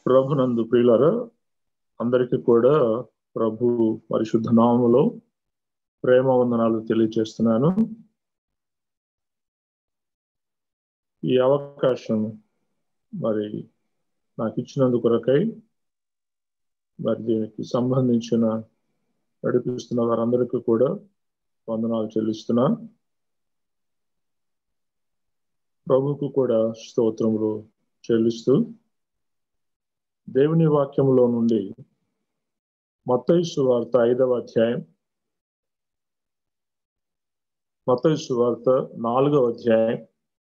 ప్రభునందు ప్రియులారా అందరికీ కూడా ప్రభు పరిశుద్ధ నామములో ప్రేమ వందనాలు తెలియజేస్తున్నాను ఈ అవకాశం మరి నాకు ఇచ్చినందుకు కొరకై మరి దీనికి సంబంధించిన నడిపిస్తున్న వారందరికీ కూడా వందనాలు చెల్లిస్తున్నా ప్రభుకు కూడా స్తోత్రములు చెల్లిస్తూ దేవుని వాక్యంలో నుండి మత్తైసు వార్త ఐదవ అధ్యాయం మత్తైసు వార్త నాలుగవ అధ్యాయం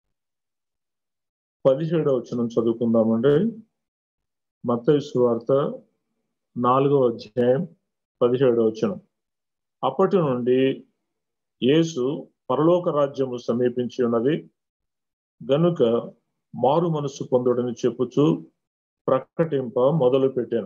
పదిహేడవ వచనం చదువుకుందామండి మత్తైసు వార్త నాలుగవ అధ్యాయం పదిహేడవ వచనం అప్పటి నుండి యేసు పరలోక రాజ్యము సమీపించి ఉన్నది గనుక మారు మనసు పొందుడని చెప్పుచు ప్రకటింప మొదలు పెట్టాను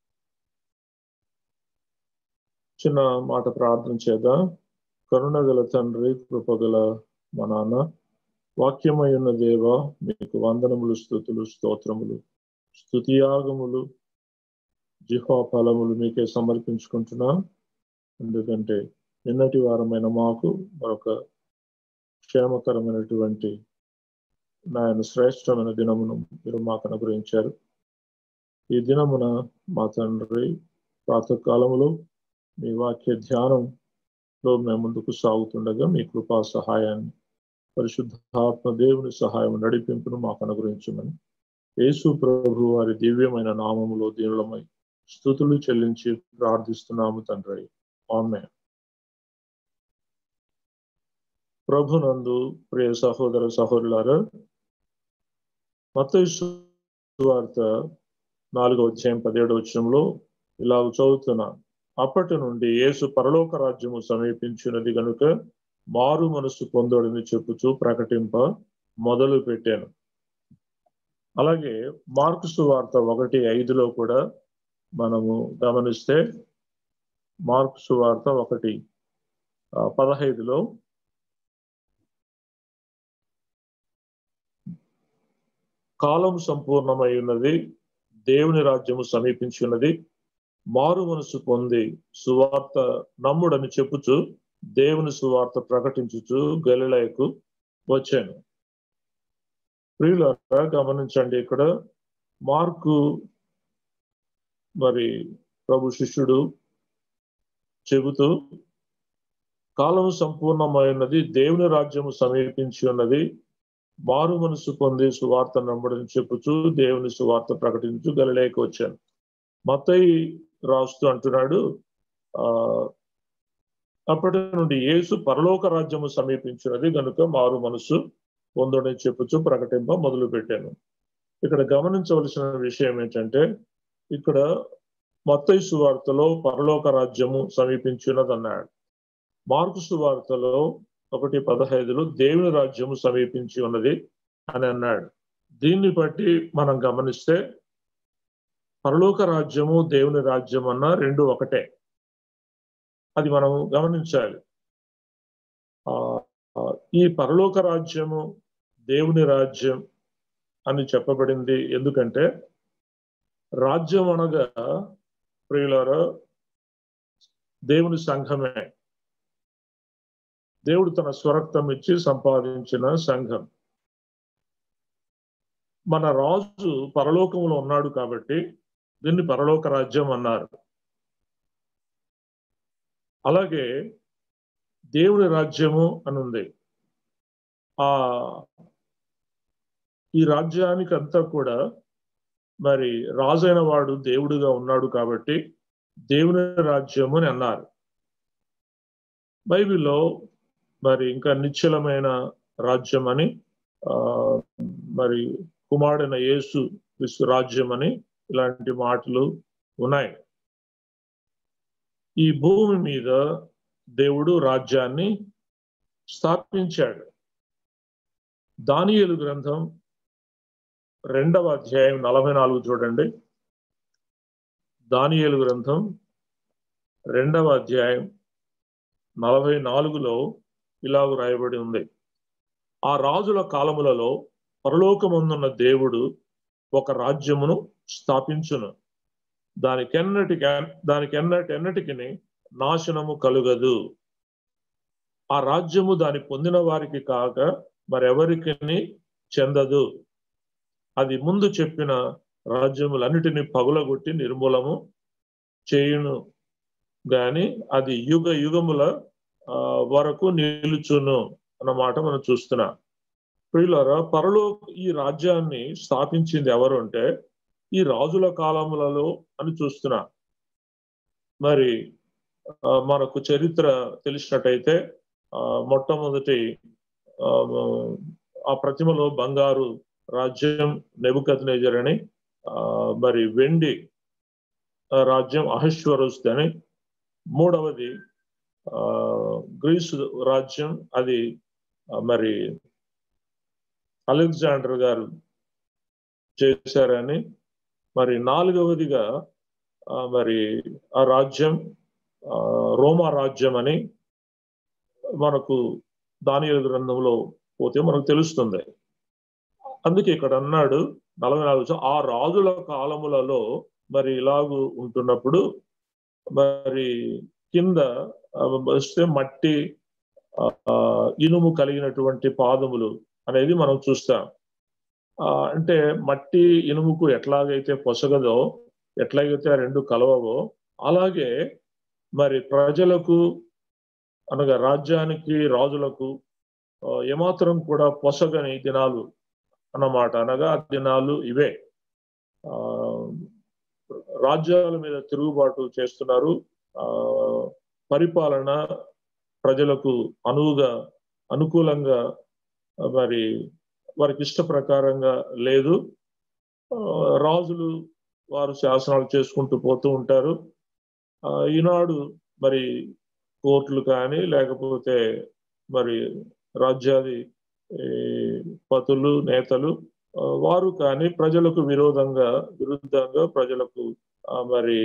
చిన్న మాట ప్రార్థన చేద్దాం కరుణగల తండ్రి కృపగల మా నాన్న వాక్యమై ఉన్న దేవ మీకు వందనములు స్థుతులు స్తోత్రములు స్థుతియాగములు జిహా ఫలములు మీకే సమర్పించుకుంటున్నా ఎందుకంటే నిన్నటి వారమైన మాకు మరొక క్షేమకరమైనటువంటి నాయన శ్రేష్టమైన దినమును మీరు మాకు అనుగ్రహించారు ఈ దినమున మా తండ్రి ప్రాతకాలములో మీ వాక్య ధ్యానంలో మేము ముందుకు సాగుతుండగా మీ కృపా సహాయాన్ని పరిశుద్ధాత్మ దేవుని సహాయం నడిపింపును మాకు అనుగ్రహించమని యేసు ప్రభు వారి దివ్యమైన నామములో దీనులమై స్థుతులు చెల్లించి ప్రార్థిస్తున్నాము తండ్రి ఆమె ప్రభునందు ప్రియ సహోదర సహోదరులారా మత్తయి వార్త నాలుగో అధ్యాయం పదిహేడు వచ్చంలో ఇలా చదువుతున్నా అప్పటి నుండి యేసు పరలోక రాజ్యము సమీపించినది కనుక మారు మనసు పొందడని చెప్పుచూ ప్రకటింప మొదలు పెట్టాను అలాగే మార్క్స్ వార్త ఒకటి ఐదులో కూడా మనము గమనిస్తే మార్క్స్ వార్త ఒకటి పదహైదులో కాలం సంపూర్ణమై ఉన్నది దేవుని రాజ్యము సమీపించి ఉన్నది మారు మనసు పొంది సువార్త నమ్ముడని చెప్పుచు దేవుని సువార్త ప్రకటించుచు గలిలయకు వచ్చాను ప్రియులారా గమనించండి ఇక్కడ మార్కు మరి ప్రభు శిష్యుడు చెబుతూ కాలము సంపూర్ణమైనది దేవుని రాజ్యము సమీపించి ఉన్నది మారు మనసు పొంది సువార్త నమ్మడని చెప్పుచు దేవుని సువార్త ప్రకటించు గలలేక వచ్చాను మతయి రాస్తూ అంటున్నాడు ఆ అప్పటి నుండి యేసు పరలోక రాజ్యము సమీపించినది కనుక మారు మనసు పొందడని చెప్పుచు ప్రకటింప మొదలు పెట్టాను ఇక్కడ గమనించవలసిన విషయం ఏంటంటే ఇక్కడ మత్తయి సువార్తలో పరలోక రాజ్యము సమీపించినది అన్నాడు మార్కు సువార్తలో ఒకటి పదహైదులో దేవుని రాజ్యము సమీపించి ఉన్నది అని అన్నాడు దీన్ని బట్టి మనం గమనిస్తే పరలోక రాజ్యము దేవుని రాజ్యం అన్న రెండు ఒకటే అది మనం గమనించాలి ఆ ఈ పరలోక రాజ్యము దేవుని రాజ్యం అని చెప్పబడింది ఎందుకంటే రాజ్యం అనగా ప్రియులారా దేవుని సంఘమే దేవుడు తన స్వరక్తం ఇచ్చి సంపాదించిన సంఘం మన రాజు పరలోకంలో ఉన్నాడు కాబట్టి దీన్ని పరలోక రాజ్యం అన్నారు అలాగే దేవుని రాజ్యము అని ఉంది ఆ ఈ రాజ్యానికి అంతా కూడా మరి రాజైన వాడు దేవుడుగా ఉన్నాడు కాబట్టి దేవుని రాజ్యము అని అన్నారు బైబిల్లో మరి ఇంకా నిశ్చలమైన రాజ్యం అని ఆ మరి కుమారుడైన యేసు క్రిస్తు రాజ్యం అని ఇలాంటి మాటలు ఉన్నాయి ఈ భూమి మీద దేవుడు రాజ్యాన్ని స్థాపించాడు దానియలు గ్రంథం రెండవ అధ్యాయం నలభై నాలుగు చూడండి దానియలు గ్రంథం రెండవ అధ్యాయం నలభై నాలుగులో ఇలాగ రాయబడి ఉంది ఆ రాజుల కాలములలో పరలోకమందున్న దేవుడు ఒక రాజ్యమును స్థాపించును దానికెన్నటికి దానికెన్నటి ఎన్నటికి నాశనము కలుగదు ఆ రాజ్యము దాని పొందిన వారికి కాక మరెవరికి చెందదు అది ముందు చెప్పిన రాజ్యములన్నిటినీ పగులగొట్టి నిర్మూలము చేయును గాని అది యుగ యుగముల వరకు నిలుచును అన్నమాట మనం చూస్తున్నాం ప్రియులరా పరలో ఈ రాజ్యాన్ని స్థాపించింది ఎవరు అంటే ఈ రాజుల కాలములలో అని చూస్తున్నా మరి మనకు చరిత్ర తెలిసినట్టయితే మొట్టమొదటి ఆ ప్రతిమలో బంగారు రాజ్యం నెబుకత్ నేజర్ అని మరి వెండి రాజ్యం అహశ్వరుస్త్ అని మూడవది గ్రీసు రాజ్యం అది మరి అలెగ్జాండర్ గారు చేశారని మరి నాలుగవదిగా మరి ఆ రాజ్యం రోమా రాజ్యం అని మనకు దాని గ్రంథంలో పోతే మనకు తెలుస్తుంది అందుకే ఇక్కడ అన్నాడు నలభై నాలుగు ఆ రాజుల కాలములలో మరి ఇలాగూ ఉంటున్నప్పుడు మరి కింద వస్తే మట్టి ఇనుము కలిగినటువంటి పాదములు అనేది మనం చూస్తాం అంటే మట్టి ఇనుముకు ఎట్లాగైతే పొసగదో ఎట్లాగైతే ఆ రెండు కలవవో అలాగే మరి ప్రజలకు అనగా రాజ్యానికి రాజులకు ఏమాత్రం కూడా పొసగని దినాలు అన్నమాట అనగా దినాలు ఇవే ఆ రాజ్యాల మీద తిరుగుబాటు చేస్తున్నారు ఆ పరిపాలన ప్రజలకు అనువుగా అనుకూలంగా మరి వారికి ఇష్ట ప్రకారంగా లేదు రాజులు వారు శాసనాలు చేసుకుంటూ పోతూ ఉంటారు ఈనాడు మరి కోర్టులు కానీ లేకపోతే మరి రాజ్యాది పతులు నేతలు వారు కానీ ప్రజలకు విరోధంగా విరుద్ధంగా ప్రజలకు మరి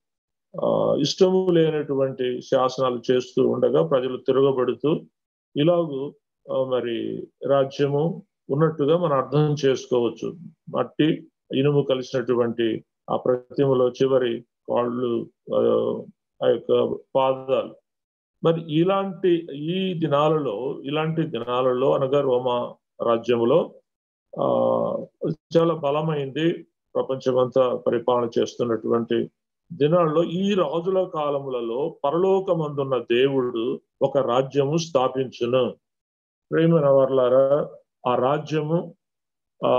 ఇష్టము లేనటువంటి శాసనాలు చేస్తూ ఉండగా ప్రజలు తిరగబడుతూ ఇలాగూ మరి రాజ్యము ఉన్నట్టుగా మనం అర్థం చేసుకోవచ్చు మట్టి ఇనుము కలిసినటువంటి ఆ ప్రతిమలో చివరి కాళ్ళు ఆ యొక్క పాదాలు మరి ఇలాంటి ఈ దినాలలో ఇలాంటి దినాలలో అనగా రోమా రాజ్యములో ఆ చాలా బలమైంది ప్రపంచమంతా పరిపాలన చేస్తున్నటువంటి దినాల్లో ఈ రాజుల కాలములలో పరలోకమందున్న దేవుడు ఒక రాజ్యము స్థాపించును ప్రేమైన వర్లారా ఆ రాజ్యము ఆ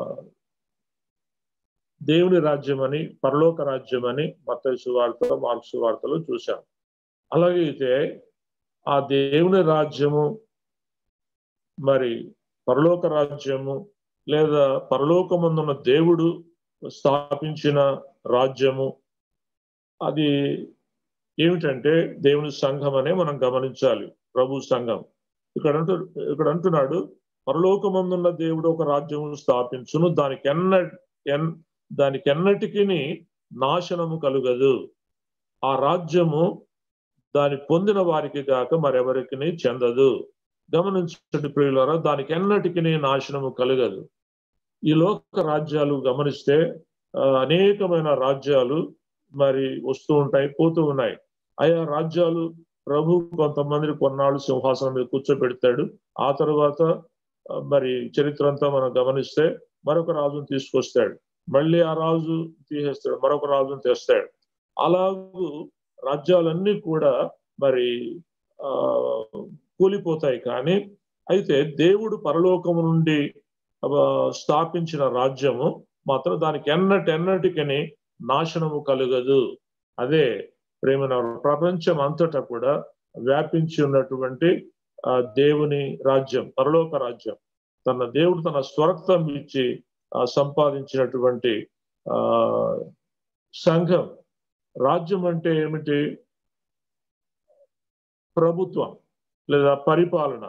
దేవుని రాజ్యం అని పరలోక రాజ్యం అని మత్తసు వార్తలో మార్క్స్ వార్తలో చూశాం అలాగైతే ఆ దేవుని రాజ్యము మరి పరలోక రాజ్యము లేదా పరలోకమందున్న దేవుడు స్థాపించిన రాజ్యము అది ఏమిటంటే దేవుని సంఘం అనే మనం గమనించాలి ప్రభు సంఘం ఇక్కడ అంటూ ఇక్కడ అంటున్నాడు పరలోకమందున్న దేవుడు ఒక రాజ్యము స్థాపించును దానికి ఎన్న ఎన్ దానికి ఎన్నటికి నాశనము కలుగదు ఆ రాజ్యము దాని పొందిన వారికి కాక మరెవరికి చెందదు గమనించండి ప్రియులారా దానికి ఎన్నటికి నాశనము కలగదు ఈ లోక రాజ్యాలు గమనిస్తే అనేకమైన రాజ్యాలు మరి వస్తూ ఉంటాయి పోతూ ఉన్నాయి ఆయా రాజ్యాలు ప్రభు కొంతమందిని కొన్నాళ్ళు సింహాసనం మీద కూర్చోబెడతాడు ఆ తర్వాత మరి చరిత్ర అంతా మనం గమనిస్తే మరొక రాజును తీసుకొస్తాడు మళ్ళీ ఆ రాజు తీసేస్తాడు మరొక రాజును తెస్తాడు అలాగూ రాజ్యాలన్నీ కూడా మరి ఆ కూలిపోతాయి కానీ అయితే దేవుడు పరలోకము నుండి స్థాపించిన రాజ్యము మాత్రం దానికి ఎన్నటెన్నటికని నాశనము కలగదు అదే ప్రేమ ప్రపంచం అంతటా కూడా వ్యాపించి ఉన్నటువంటి ఆ దేవుని రాజ్యం పరలోక రాజ్యం తన దేవుడు తన స్వరక్తం ఇచ్చి సంపాదించినటువంటి ఆ సంఘం రాజ్యం అంటే ఏమిటి ప్రభుత్వం లేదా పరిపాలన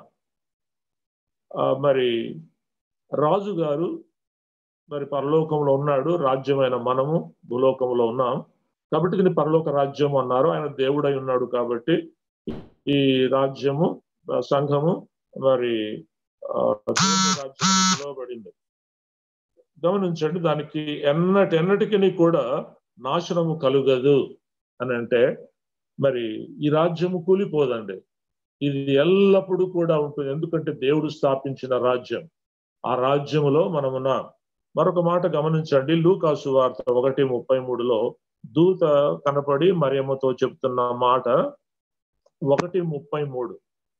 మరి రాజు గారు మరి పరలోకంలో ఉన్నాడు రాజ్యమైన మనము భూలోకంలో ఉన్నాం కాబట్టి దీన్ని పరలోక రాజ్యం అన్నారు ఆయన దేవుడై ఉన్నాడు కాబట్టి ఈ రాజ్యము సంఘము మరి రాజ్యం పిలువబడింది గమనించండి దానికి ఎన్నటి ఎన్నటికి కూడా నాశనము కలుగదు అని అంటే మరి ఈ రాజ్యము కూలిపోదండి ఇది ఎల్లప్పుడూ కూడా ఉంటుంది ఎందుకంటే దేవుడు స్థాపించిన రాజ్యం ఆ రాజ్యములో మనమున్నాం మరొక మాట గమనించండి లూకాసు వార్త ఒకటి ముప్పై మూడులో దూత కనపడి మరియమ్మతో చెప్తున్న మాట ఒకటి ముప్పై మూడు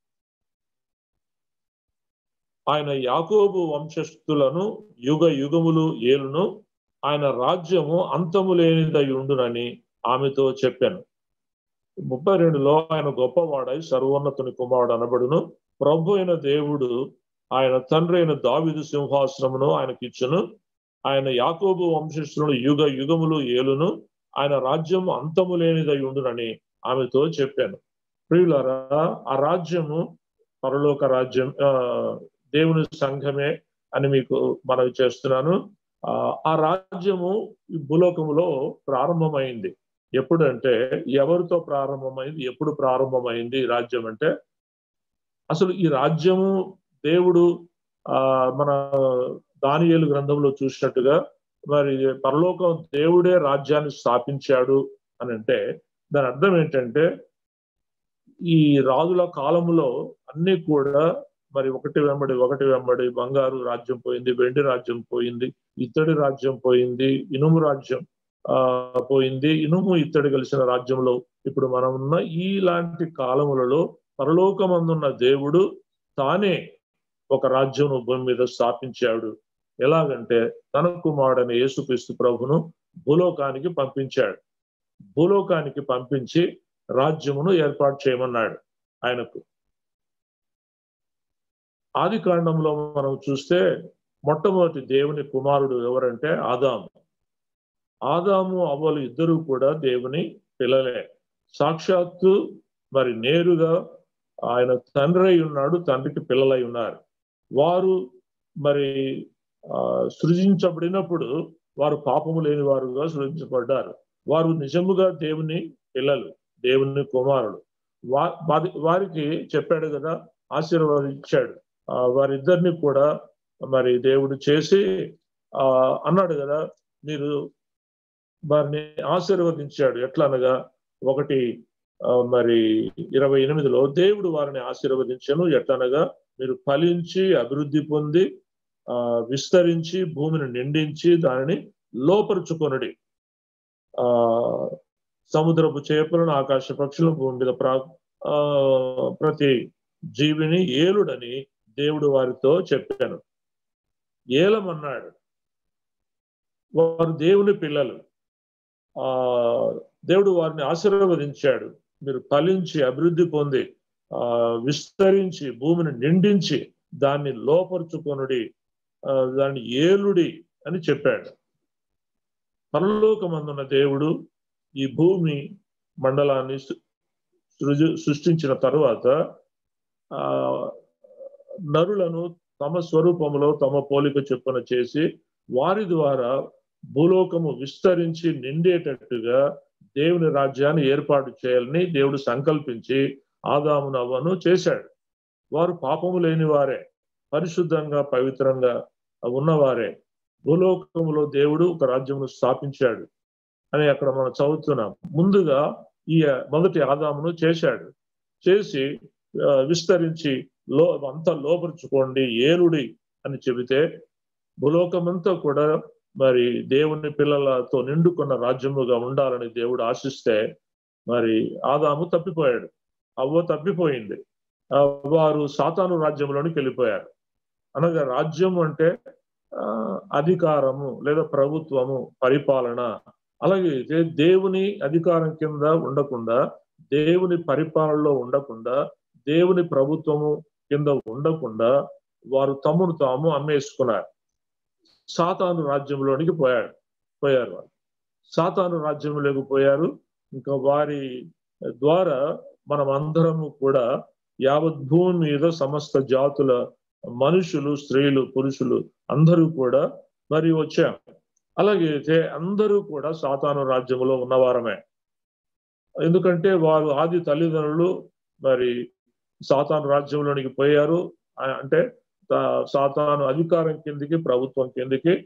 ఆయన యాకోబు వంశస్థులను యుగ యుగములు ఏలును ఆయన రాజ్యము అంతము లేనిదై ఉండునని ఆమెతో చెప్పాను ముప్పై రెండులో ఆయన గొప్పవాడై సర్వోన్నతుని కుమారుడు అనబడును ప్రభు అయిన దేవుడు ఆయన తండ్రి అయిన దావిదు సింహాసనమును ఆయనకి ఇచ్చును ఆయన యాకోబు వంశస్థులను యుగ యుగములు ఏలును ఆయన రాజ్యం అంతము లేనిదై ఉండునని ఆమెతో చెప్పాను ప్రియులరా ఆ రాజ్యము పరలోక రాజ్యం దేవుని సంఘమే అని మీకు మనవి చేస్తున్నాను ఆ రాజ్యము ఈ భూలోకములో ప్రారంభమైంది ఎప్పుడంటే ఎవరితో ప్రారంభమైంది ఎప్పుడు ప్రారంభమైంది రాజ్యం అంటే అసలు ఈ రాజ్యము దేవుడు ఆ మన దానియేలు గ్రంథంలో చూసినట్టుగా మరి పరలోకం దేవుడే రాజ్యాన్ని స్థాపించాడు అని అంటే దాని అర్థం ఏంటంటే ఈ రాజుల కాలములో అన్ని కూడా మరి ఒకటి వెంబడి ఒకటి వెంబడి బంగారు రాజ్యం పోయింది వెండి రాజ్యం పోయింది ఇత్తడి రాజ్యం పోయింది ఇనుము రాజ్యం ఆ పోయింది ఇనుము ఇత్తడి కలిసిన రాజ్యంలో ఇప్పుడు మనం ఉన్న ఈలాంటి కాలములలో పరలోకమందున్న దేవుడు తానే ఒక రాజ్యం భూమి మీద స్థాపించాడు ఎలాగంటే తన కుమారుడని యేసుక్రీస్తు ప్రభును భూలోకానికి పంపించాడు భూలోకానికి పంపించి రాజ్యమును ఏర్పాటు చేయమన్నాడు ఆయనకు ఆది కాండంలో మనం చూస్తే మొట్టమొదటి దేవుని కుమారుడు ఎవరంటే ఆదాము ఆదాము అవ్వలు ఇద్దరు కూడా దేవుని పిల్లలే సాక్షాత్తు మరి నేరుగా ఆయన తండ్రి ఉన్నాడు తండ్రికి పిల్లలై ఉన్నారు వారు మరి సృజించబడినప్పుడు వారు పాపము లేని వారుగా సృజించబడ్డారు వారు నిజముగా దేవుని పిల్లలు దేవుని కుమారుడు వారికి చెప్పాడు కదా ఆశీర్వాదించాడు వారిద్దరిని కూడా మరి దేవుడు చేసి ఆ అన్నాడు కదా మీరు వారిని ఆశీర్వదించాడు ఎట్లా అనగా ఒకటి మరి ఇరవై ఎనిమిదిలో దేవుడు వారిని ఆశీర్వదించను ఎట్లనగా మీరు ఫలించి అభివృద్ధి పొంది ఆ విస్తరించి భూమిని నిండించి దానిని లోపరుచుకొనుడి ఆ సముద్రపు చేపలను ఆకాశ పక్షులను భూమి మీద ప్రా ప్రతి జీవిని ఏలుడని దేవుడు వారితో చెప్పాను ఏలమన్నాడు వారు దేవుని పిల్లలు ఆ దేవుడు వారిని ఆశీర్వదించాడు మీరు ఫలించి అభివృద్ధి పొంది ఆ విస్తరించి భూమిని నిండించి దాన్ని లోపరుచుకొనుడి దాన్ని ఏలుడి అని చెప్పాడు పరలోకమందున్న దేవుడు ఈ భూమి మండలాన్ని సృజు సృష్టించిన తరువాత ఆ నరులను తమ స్వరూపంలో తమ పోలిక చొప్పున చేసి వారి ద్వారా భూలోకము విస్తరించి నిండేటట్టుగా దేవుని రాజ్యాన్ని ఏర్పాటు చేయాలని దేవుడు సంకల్పించి ఆదాము నవ్వను చేశాడు వారు పాపము లేని వారే పరిశుద్ధంగా పవిత్రంగా ఉన్నవారే భూలోకములో దేవుడు ఒక రాజ్యమును స్థాపించాడు అని అక్కడ మనం చదువుతున్నాం ముందుగా ఈ మొదటి ఆదామును చేశాడు చేసి విస్తరించి లో అంతా లోపరుచుకోండి ఏలుడి అని చెబితే భూలోకమంతా కూడా మరి దేవుని పిల్లలతో నిండుకున్న రాజ్యముగా ఉండాలని దేవుడు ఆశిస్తే మరి ఆదాము తప్పిపోయాడు అవ్వ తప్పిపోయింది వారు సాతాను రాజ్యంలోనికి వెళ్ళిపోయారు అనగా రాజ్యం అంటే అధికారము లేదా ప్రభుత్వము పరిపాలన అలాగే దేవుని అధికారం కింద ఉండకుండా దేవుని పరిపాలనలో ఉండకుండా దేవుని ప్రభుత్వము కింద ఉండకుండా వారు తమను తాము అమ్మేసుకున్నారు సాతాను రాజ్యంలోనికి పోయాడు పోయారు వారు సాతాను రాజ్యంలోకి పోయారు ఇంకా వారి ద్వారా మనం అందరము కూడా యావత్ భూమి మీద సమస్త జాతుల మనుషులు స్త్రీలు పురుషులు అందరూ కూడా మరి వచ్చాం అలాగైతే అందరూ కూడా సాతాను రాజ్యంలో ఉన్నవారమే ఎందుకంటే వారు ఆది తల్లిదండ్రులు మరి సాతాను రాజ్యంలోనికి పోయారు అంటే సాతాను అధికారం కిందికి ప్రభుత్వం కిందికి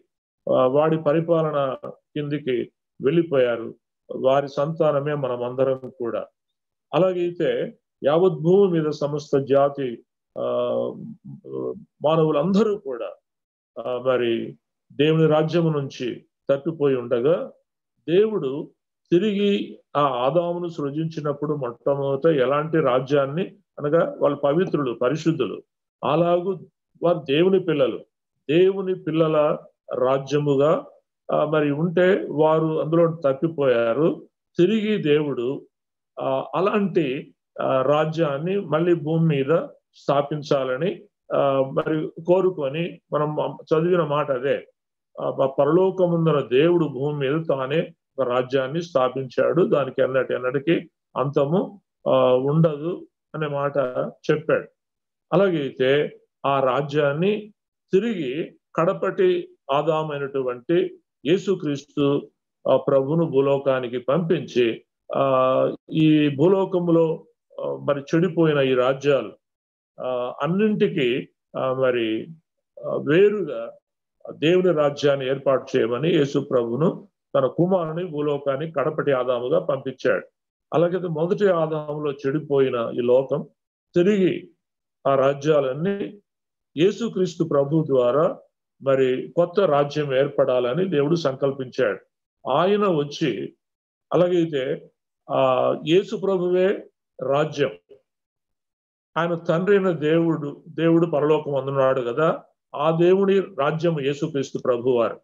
వాడి పరిపాలన కిందికి వెళ్ళిపోయారు వారి సంతానమే మనమందరం కూడా అలాగైతే యావత్ భూమి మీద సమస్త జాతి ఆ మానవులందరూ కూడా మరి దేవుని రాజ్యము నుంచి తప్పిపోయి ఉండగా దేవుడు తిరిగి ఆ ఆదామును సృజించినప్పుడు మొట్టమొదట ఎలాంటి రాజ్యాన్ని అనగా వాళ్ళు పవిత్రులు పరిశుద్ధులు అలాగూ వారు దేవుని పిల్లలు దేవుని పిల్లల రాజ్యముగా మరి ఉంటే వారు అందులో తప్పిపోయారు తిరిగి దేవుడు అలాంటి రాజ్యాన్ని మళ్ళీ భూమి మీద స్థాపించాలని మరి కోరుకొని మనం చదివిన మాట అదే పరలోకముందర దేవుడు భూమి మీద తానే ఒక రాజ్యాన్ని స్థాపించాడు దానికి ఎన్నటి ఎన్నటికి అంతము ఉండదు అనే మాట చెప్పాడు అలాగైతే ఆ రాజ్యాన్ని తిరిగి కడపటి ఆదామైనటువంటి యేసుక్రీస్తు ప్రభును భూలోకానికి పంపించి ఆ ఈ భూలోకములో మరి చెడిపోయిన ఈ రాజ్యాలు అన్నింటికి మరి వేరుగా దేవుని రాజ్యాన్ని ఏర్పాటు చేయమని యేసు ప్రభును తన కుమారుని భూలోకాన్ని కడపటి ఆదాముగా పంపించాడు అలాగే మొదటి ఆదాములో చెడిపోయిన ఈ లోకం తిరిగి ఆ రాజ్యాలన్నీ యేసుక్రీస్తు ప్రభు ద్వారా మరి కొత్త రాజ్యం ఏర్పడాలని దేవుడు సంకల్పించాడు ఆయన వచ్చి అలాగైతే ఆ యేసు ప్రభువే రాజ్యం ఆయన తండ్రి అయిన దేవుడు దేవుడు పరలోకం అందున్నాడు కదా ఆ దేవుని రాజ్యం యేసుక్రీస్తు ప్రభు వారు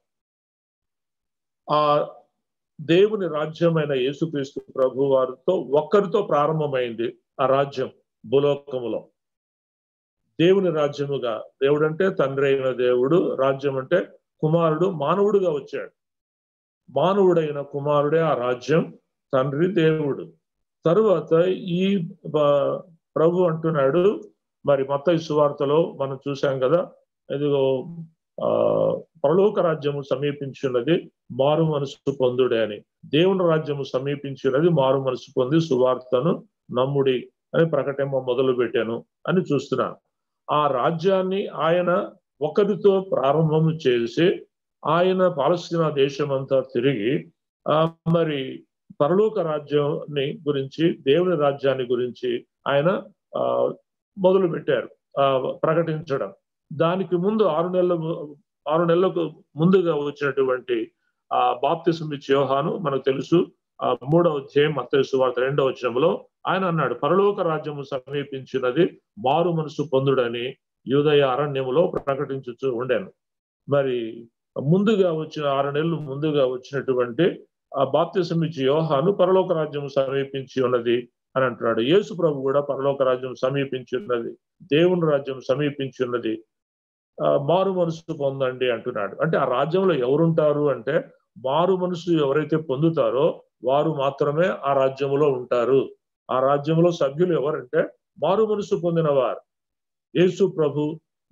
ఆ దేవుని రాజ్యమైన యేసుక్రీస్తు ప్రభు వారితో ఒక్కరితో ప్రారంభమైంది ఆ రాజ్యం భూలోకములో దేవుని రాజ్యముగా దేవుడు అంటే తండ్రి అయిన దేవుడు రాజ్యం అంటే కుమారుడు మానవుడుగా వచ్చాడు మానవుడైన కుమారుడే ఆ రాజ్యం తండ్రి దేవుడు తరువాత ఈ ప్రభు అంటున్నాడు మరి మత సువార్తలో మనం చూసాం కదా ఇదిగో ఆ పరలోక రాజ్యము సమీపించున్నది మారు మనసు పొందుడే అని దేవుని రాజ్యము సమీపించినది మారు మనసు పొంది సువార్తను నమ్ముడి అని ప్రకటింప మొదలు పెట్టాను అని చూస్తున్నాను ఆ రాజ్యాన్ని ఆయన ఒకరితో ప్రారంభం చేసి ఆయన పాలస్తీనా దేశమంతా తిరిగి ఆ మరి పరలోక రాజ్యాన్ని గురించి దేవుని రాజ్యాన్ని గురించి ఆయన ఆ మొదలు పెట్టారు ఆ ప్రకటించడం దానికి ముందు ఆరు నెలల ఆరు నెలలకు ముందుగా వచ్చినటువంటి ఆ బాప్తిసం ఇచ్చే యోహాను మనకు తెలుసు ఆ మూడవ అధ్యాయం మత్తేసు వార్త రెండవ వచనంలో ఆయన అన్నాడు పరలోక రాజ్యము సమీపించినది మారు మనసు పొందుడని యూదయ అరణ్యములో ప్రకటించుచు ఉండాను మరి ముందుగా వచ్చిన ఆరు నెలలు ముందుగా వచ్చినటువంటి ఆ బాప్తిసం ఇచ్చే యోహాను పరలోక రాజ్యం సమీపించి ఉన్నది అని అంటున్నాడు యేసు ప్రభు కూడా పరలోక రాజ్యం సమీపించి ఉన్నది దేవుని రాజ్యం సమీపించి ఉన్నది మారు మనసు పొందండి అంటున్నాడు అంటే ఆ రాజ్యంలో ఎవరుంటారు అంటే మారు మనసు ఎవరైతే పొందుతారో వారు మాత్రమే ఆ రాజ్యంలో ఉంటారు ఆ రాజ్యంలో సభ్యులు ఎవరంటే మారు మనసు పొందిన వారు యేసు ప్రభు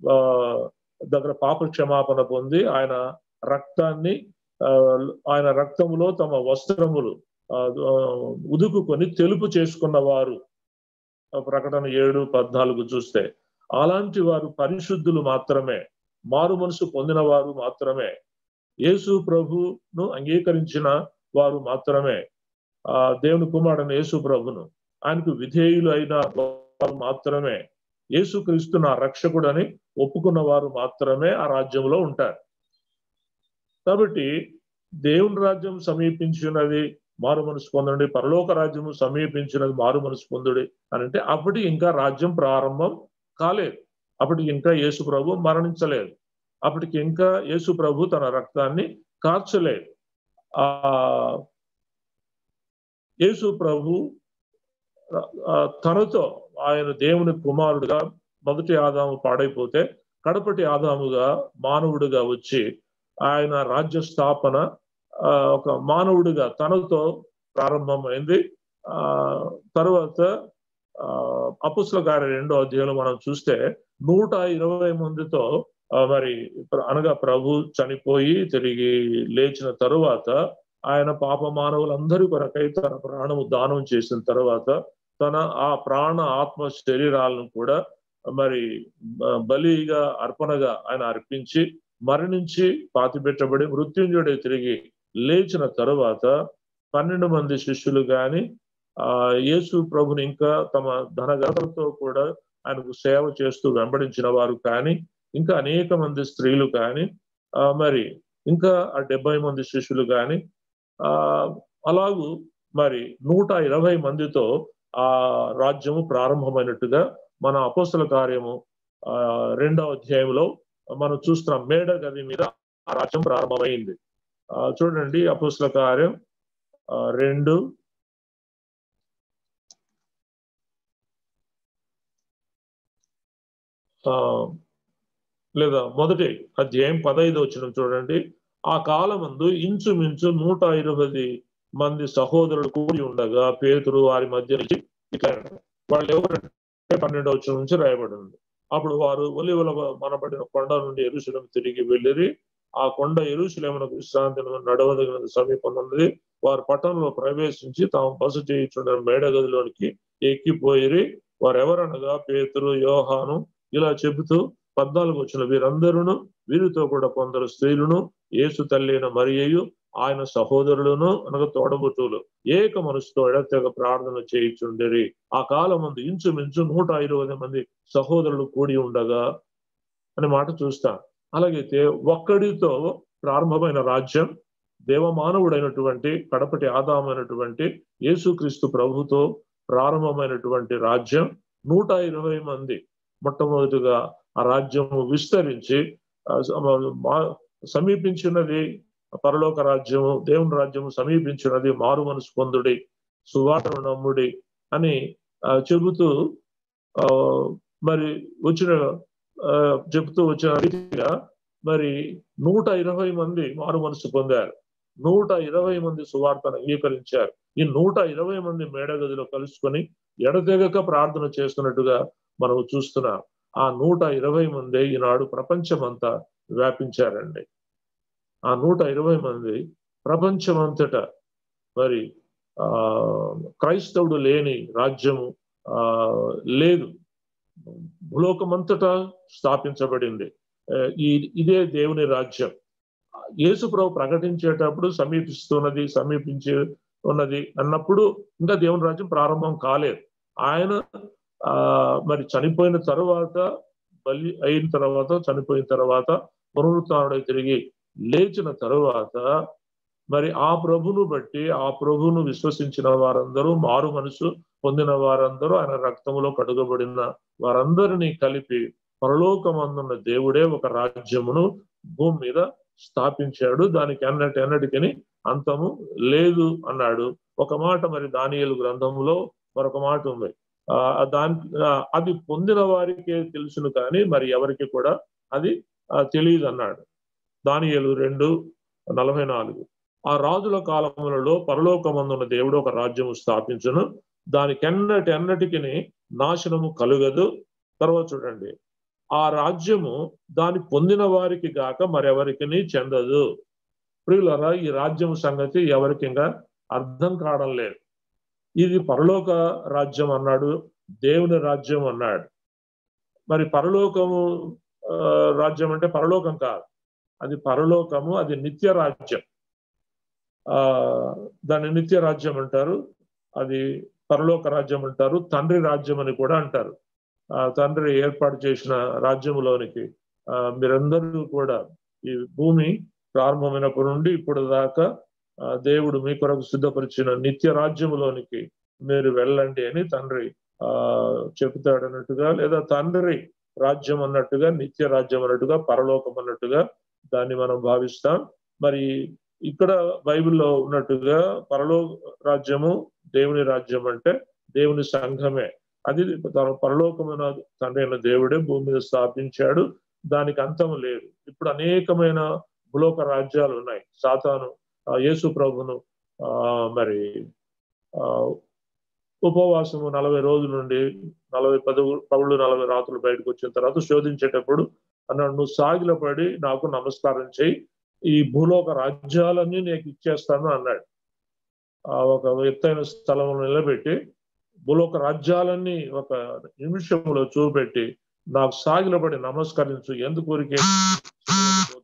దగ్గర పాప క్షమాపణ పొంది ఆయన రక్తాన్ని ఆయన రక్తములో తమ వస్త్రములు ఉదుకుకొని తెలుపు చేసుకున్న వారు ప్రకటన ఏడు పద్నాలుగు చూస్తే అలాంటి వారు పరిశుద్ధులు మాత్రమే మారు మనసు పొందిన వారు మాత్రమే యేసు ప్రభును అంగీకరించిన వారు మాత్రమే ఆ దేవుని కుమారుడైన యేసు ప్రభును ఆయనకు విధేయులు అయిన వారు మాత్రమే యేసుక్రీస్తు నా రక్షకుడని ఒప్పుకున్న వారు మాత్రమే ఆ రాజ్యంలో ఉంటారు కాబట్టి దేవుని రాజ్యం సమీపించినది మారు మనసు పొందండి పరలోక రాజ్యము సమీపించినది మారు మనసు పొందుడి అని అంటే అప్పటి ఇంకా రాజ్యం ప్రారంభం కాలేదు అప్పటికి ఇంకా యేసు ప్రభు మరణించలేదు అప్పటికి ఇంకా యేసు ప్రభు తన రక్తాన్ని కార్చలేదు ఆ యేసు ప్రభు తనతో ఆయన దేవుని కుమారుడుగా మొదటి ఆదాము పాడైపోతే కడపటి ఆదాముగా మానవుడిగా వచ్చి ఆయన రాజ్య స్థాపన ఒక మానవుడిగా తనతో ప్రారంభమైంది ఆ తర్వాత అపుస్ల కార్య రెండో అధ్యాయంలో మనం చూస్తే నూట ఇరవై మందితో మరి అనగా ప్రభు చనిపోయి తిరిగి లేచిన తరువాత ఆయన పాప మానవులందరి కొరకై తన ప్రాణము దానం చేసిన తర్వాత తన ఆ ప్రాణ ఆత్మ శరీరాలను కూడా మరి బలిగా అర్పణగా ఆయన అర్పించి మరణించి పాతిపెట్టబడి మృత్యుంజుడే తిరిగి లేచిన తరువాత పన్నెండు మంది శిష్యులు గాని ఆ యేసు ప్రభుని ఇంకా తమ ధనగతలతో కూడా ఆయనకు సేవ చేస్తూ వెంబడించిన వారు కానీ ఇంకా అనేక మంది స్త్రీలు కానీ ఆ మరి ఇంకా ఆ డెబ్బై మంది శిష్యులు కానీ ఆ అలాగూ మరి నూట ఇరవై మందితో ఆ రాజ్యము ప్రారంభమైనట్టుగా మన అపోస్తల కార్యము ఆ రెండవ అధ్యాయంలో మనం చూస్తున్నాం మేడ గది మీద ఆ రాజ్యం ప్రారంభమైంది ఆ చూడండి అపోస్తల కార్యం ఆ రెండు ఆ లేదా మొదటి అధ్యాయం పదహైదు వచ్చిన చూడండి ఆ కాలమందు ఇంచుమించు నూట ఇరవై మంది సహోదరులు కూడి ఉండగా పేతురు వారి మధ్య నుంచి ఇట్లా వాళ్ళు ఎవరంటే పన్నెండు వచ్చిన నుంచి రాయబడి ఉంది అప్పుడు వారు ఒలివల మనబడిన కొండ నుండి ఎరుశలం తిరిగి వెళ్ళిరి ఆ కొండ ఎరుశలేమునకు విశ్రాంతి నడవదగిన సమీపం ఉన్నది వారు పట్టణంలో ప్రవేశించి తాము బస చేయించుండే మేడ గదిలోనికి ఎక్కిపోయిరి వారు ఎవరనగా పేతురు యోహాను ఇలా చెబుతూ పద్నాలుగు వచ్చిన వీరందరూ వీరితో కూడా కొందరు స్త్రీలను యేసు తల్లిన మరియయు ఆయన సహోదరులను అనగా తోడబుట్టులు ఏక మనసుతో ఎడతెగ ప్రార్థన చేయించుండేరి ఆ కాలం ముందు ఇంచుమించు నూట ఇరవై మంది సహోదరులు కూడి ఉండగా అనే మాట చూస్తాం అలాగైతే ఒక్కడితో ప్రారంభమైన రాజ్యం దేవమానవుడైనటువంటి కడపటి ఆదామైనటువంటి యేసుక్రీస్తు ప్రభుతో ప్రారంభమైనటువంటి రాజ్యం నూట ఇరవై మంది మొట్టమొదటిగా ఆ రాజ్యము విస్తరించి సమీపించినది పరలోక రాజ్యము దేవుని రాజ్యము సమీపించినది మారు మనసు పొందుడి సువాటను నమ్ముడి అని చెబుతూ ఆ మరి వచ్చిన చెబుతూ వచ్చిన రీతిగా మరి నూట ఇరవై మంది మారు మనసు పొందారు నూట ఇరవై మంది సువార్తను అంగీకరించారు ఈ నూట ఇరవై మంది మేడగదిలో కలుసుకొని ఎడతెగక ప్రార్థన చేస్తున్నట్టుగా మనం చూస్తున్నాం ఆ నూట ఇరవై మంది ఈనాడు ప్రపంచమంతా వ్యాపించారండి ఆ నూట ఇరవై మంది ప్రపంచమంతటా మరి ఆ క్రైస్తవుడు లేని రాజ్యము ఆ లేదు భూలోకమంతటా స్థాపించబడింది ఈ ఇదే దేవుని రాజ్యం యేసు ప్రభు ప్రకటించేటప్పుడు సమీపిస్తున్నది సమీపించి ఉన్నది అన్నప్పుడు ఇంకా దేవుని రాజ్యం ప్రారంభం కాలేదు ఆయన ఆ మరి చనిపోయిన తర్వాత బలి అయిన తర్వాత చనిపోయిన తర్వాత పునరుత్డై తిరిగి లేచిన తరువాత మరి ఆ ప్రభును బట్టి ఆ ప్రభును విశ్వసించిన వారందరూ మారు మనసు పొందిన వారందరూ ఆయన రక్తములో కడుగబడిన వారందరినీ కలిపి పరలోకమందున్న దేవుడే ఒక రాజ్యమును భూమి మీద స్థాపించాడు దానికి అన్నటి అన్నటికని అంతము లేదు అన్నాడు ఒక మాట మరి దానియలు గ్రంథంలో మరొక మాట ఉంది ఆ దాని అది పొందిన వారికే తెలుసును కానీ మరి ఎవరికి కూడా అది తెలియదు అన్నాడు దానియలు రెండు నలభై నాలుగు ఆ రాజుల కాలములలో పరలోకమందున్న దేవుడు ఒక రాజ్యము స్థాపించును దానికెన్నటి అన్నటికి నాశనము కలుగదు తర్వాత చూడండి ఆ రాజ్యము దాని పొందిన వారికి గాక మరెవరికి చెందదు ప్రియులరా ఈ రాజ్యం సంగతి ఎవరికి ఇంకా అర్థం కావడం లేదు ఇది పరలోక రాజ్యం అన్నాడు దేవుని రాజ్యం అన్నాడు మరి పరలోకము రాజ్యం అంటే పరలోకం కాదు అది పరలోకము అది నిత్య రాజ్యం ఆ దాన్ని నిత్య రాజ్యం అంటారు అది పరలోక రాజ్యం అంటారు తండ్రి రాజ్యం అని కూడా అంటారు ఆ తండ్రి ఏర్పాటు చేసిన రాజ్యములోనికి ఆ మీరందరూ కూడా ఈ భూమి ప్రారంభమైనప్పటి నుండి ఇప్పుడు దాకా దేవుడు మీ కొరకు సిద్ధపరిచిన నిత్య రాజ్యములోనికి మీరు వెళ్ళండి అని తండ్రి ఆ చెబుతాడు అన్నట్టుగా లేదా తండ్రి రాజ్యం అన్నట్టుగా నిత్య రాజ్యం అన్నట్టుగా పరలోకం అన్నట్టుగా దాన్ని మనం భావిస్తాం మరి ఇక్కడ బైబిల్లో ఉన్నట్టుగా పరలో రాజ్యము దేవుని రాజ్యం అంటే దేవుని సంఘమే అది పరలోకమైన తండ్రి అయిన దేవుడే భూమి మీద స్థాపించాడు దానికి అంతం లేదు ఇప్పుడు అనేకమైన భూలోక రాజ్యాలు ఉన్నాయి సాతాను యేసు ప్రభును ఆ మరి ఆ ఉపవాసము నలభై రోజుల నుండి నలభై పది పౌళ్ళు నలభై రాత్రులు బయటకు వచ్చిన తర్వాత శోధించేటప్పుడు అన్నాడు నువ్వు సాగిలపడి నాకు నమస్కారం చేయి ఈ భూలోక రాజ్యాలన్నీ నీకు ఇచ్చేస్తాను అన్నాడు ఆ ఒక ఎత్తైన స్థలంలో నిలబెట్టి భూలోక రాజ్యాలన్నీ ఒక నిమిషంలో చూపెట్టి నాకు సాగిలపడి నమస్కరించు ఎందుకు ఊరికే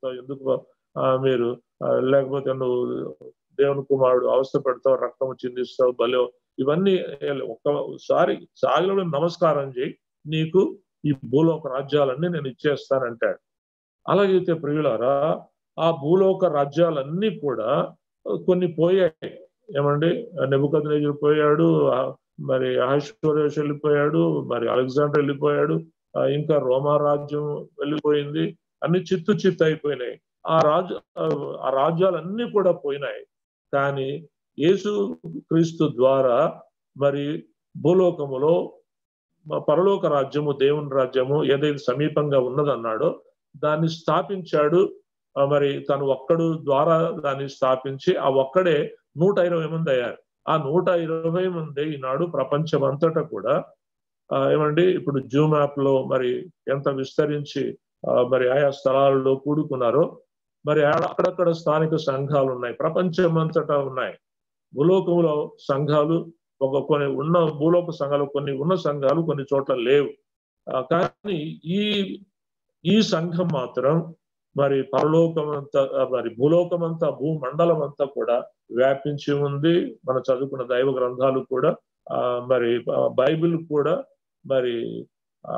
పడతావు ఎందుకు ఆ, మీరు ఆ, లేకపోతే నువ్వు దేవుని కుమారుడు అవస్థ పెడతావు రక్తం చిందిస్తావు బలే ఇవన్నీ ఒక్కసారి సాగిలో నమస్కారం చేయి నీకు ఈ భూలోక రాజ్యాలన్నీ నేను ఇచ్చేస్తానంటాడు అలాగైతే ప్రియులారా ఆ భూలోక రాజ్యాలన్నీ కూడా కొన్ని పోయాయి ఏమండి నెబుకద్నేజర్ పోయాడు ఆ, మరి అహశ్వరేష్ వెళ్ళిపోయాడు మరి అలెగ్జాండర్ వెళ్ళిపోయాడు ఆ, ఇంకా రోమా రాజ్యం వెళ్ళిపోయింది అన్ని చిత్తు చిత్తు అయిపోయినాయి ఆ రాజ్య ఆ రాజ్యాలన్నీ కూడా పోయినాయి కానీ యేసు క్రీస్తు ద్వారా మరి భూలోకములో మ- పరలోక రాజ్యము దేవుని రాజ్యము ఏదైతే సమీపంగా ఉన్నదన్నాడో దాన్ని స్థాపించాడు ఆ, మరి తను ఒక్కడు ద్వారా దాన్ని స్థాపించి ఆ ఒక్కడే నూట ఇరవై మంది అయ్యారు ఆ నూట ఇరవై మంది ఈనాడు ప్రపంచమంతటా కూడా ఆ, ఏమండి ఇప్పుడు జూమ్ యాప్ లో మరి ఎంత విస్తరించి ఆ, మరి ఆయా స్థలాల్లో కూడుకున్నారో మరి ఆడ- అక్కడక్కడ స్థానిక సంఘాలు ఉన్నాయి ప్రపంచమంతటా ఉన్నాయి భూలోకంలో సంఘాలు ఒక కొన్ని ఉన్న భూలోక సంఘాలు కొన్ని ఉన్న సంఘాలు కొన్ని చోట్ల లేవు ఆ, కానీ ఈ ఈ సంఘం మాత్రం మరి పరలోకమంతా ఆ, మరి భూలోకమంతా భూమండలం అంతా కూడా వ్యాపించి ఉంది మనం చదువుకున్న దైవ గ్రంథాలు కూడా ఆ, మరి ఆ, బైబిల్ కూడా మరి ఆ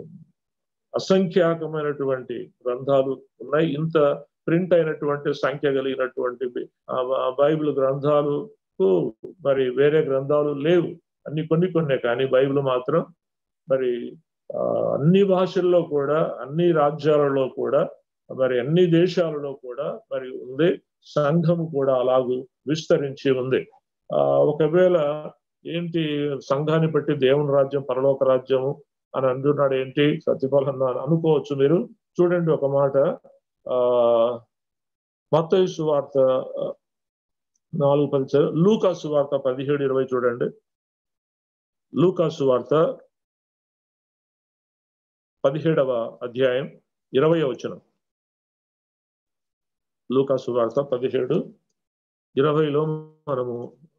అసంఖ్యాకమైనటువంటి గ్రంథాలు ఉన్నాయి ఇంత ప్రింట్ అయినటువంటి సంఖ్య కలిగినటువంటి ఆ, ఆ బైబిల్ గ్రంథాలకు మరి వేరే గ్రంథాలు లేవు అన్ని కొన్ని కొన్నే కానీ బైబిల్ మాత్రం మరి ఆ, అన్ని భాషల్లో కూడా అన్ని రాజ్యాలలో కూడా మరి అన్ని దేశాలలో కూడా మరి ఉంది సంఘము కూడా అలాగూ విస్తరించి ఉంది ఆ ఒకవేళ ఏంటి సంఘాన్ని బట్టి దేవుని రాజ్యం పరలోక రాజ్యము అని అంటున్నాడు ఏంటి సత్యఫలం అనుకోవచ్చు మీరు చూడండి ఒక మాట ఆ మత్తయి సువార్త ఆ, నాలుగు పది చ- లూకా సువార్త పదిహేడు ఇరవై చూడండి లూకా సువార్త పదిహేడవ అధ్యాయం ఇరవై వచనం లూకా సువార్త పదిహేడు ఇరవైలో మనము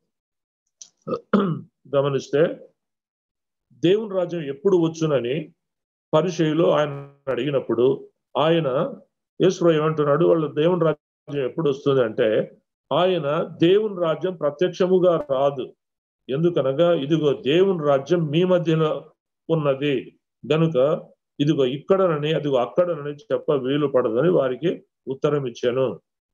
గమనిస్తే దేవుని రాజ్యం ఎప్పుడు వచ్చునని పరిచయలో ఆయన అడిగినప్పుడు ఆయన యేసు ఏమంటున్నాడు వాళ్ళు దేవుని రాజ్యం ఎప్పుడు వస్తుంది అంటే ఆయన దేవుని రాజ్యం ప్రత్యక్షముగా రాదు ఎందుకనగా ఇదిగో దేవుని రాజ్యం మీ మధ్యలో ఉన్నది గనుక ఇదిగో ఇక్కడనని అదిగో అక్కడనని చెప్ప వీలు పడదని వారికి ఉత్తరం ఇచ్చాను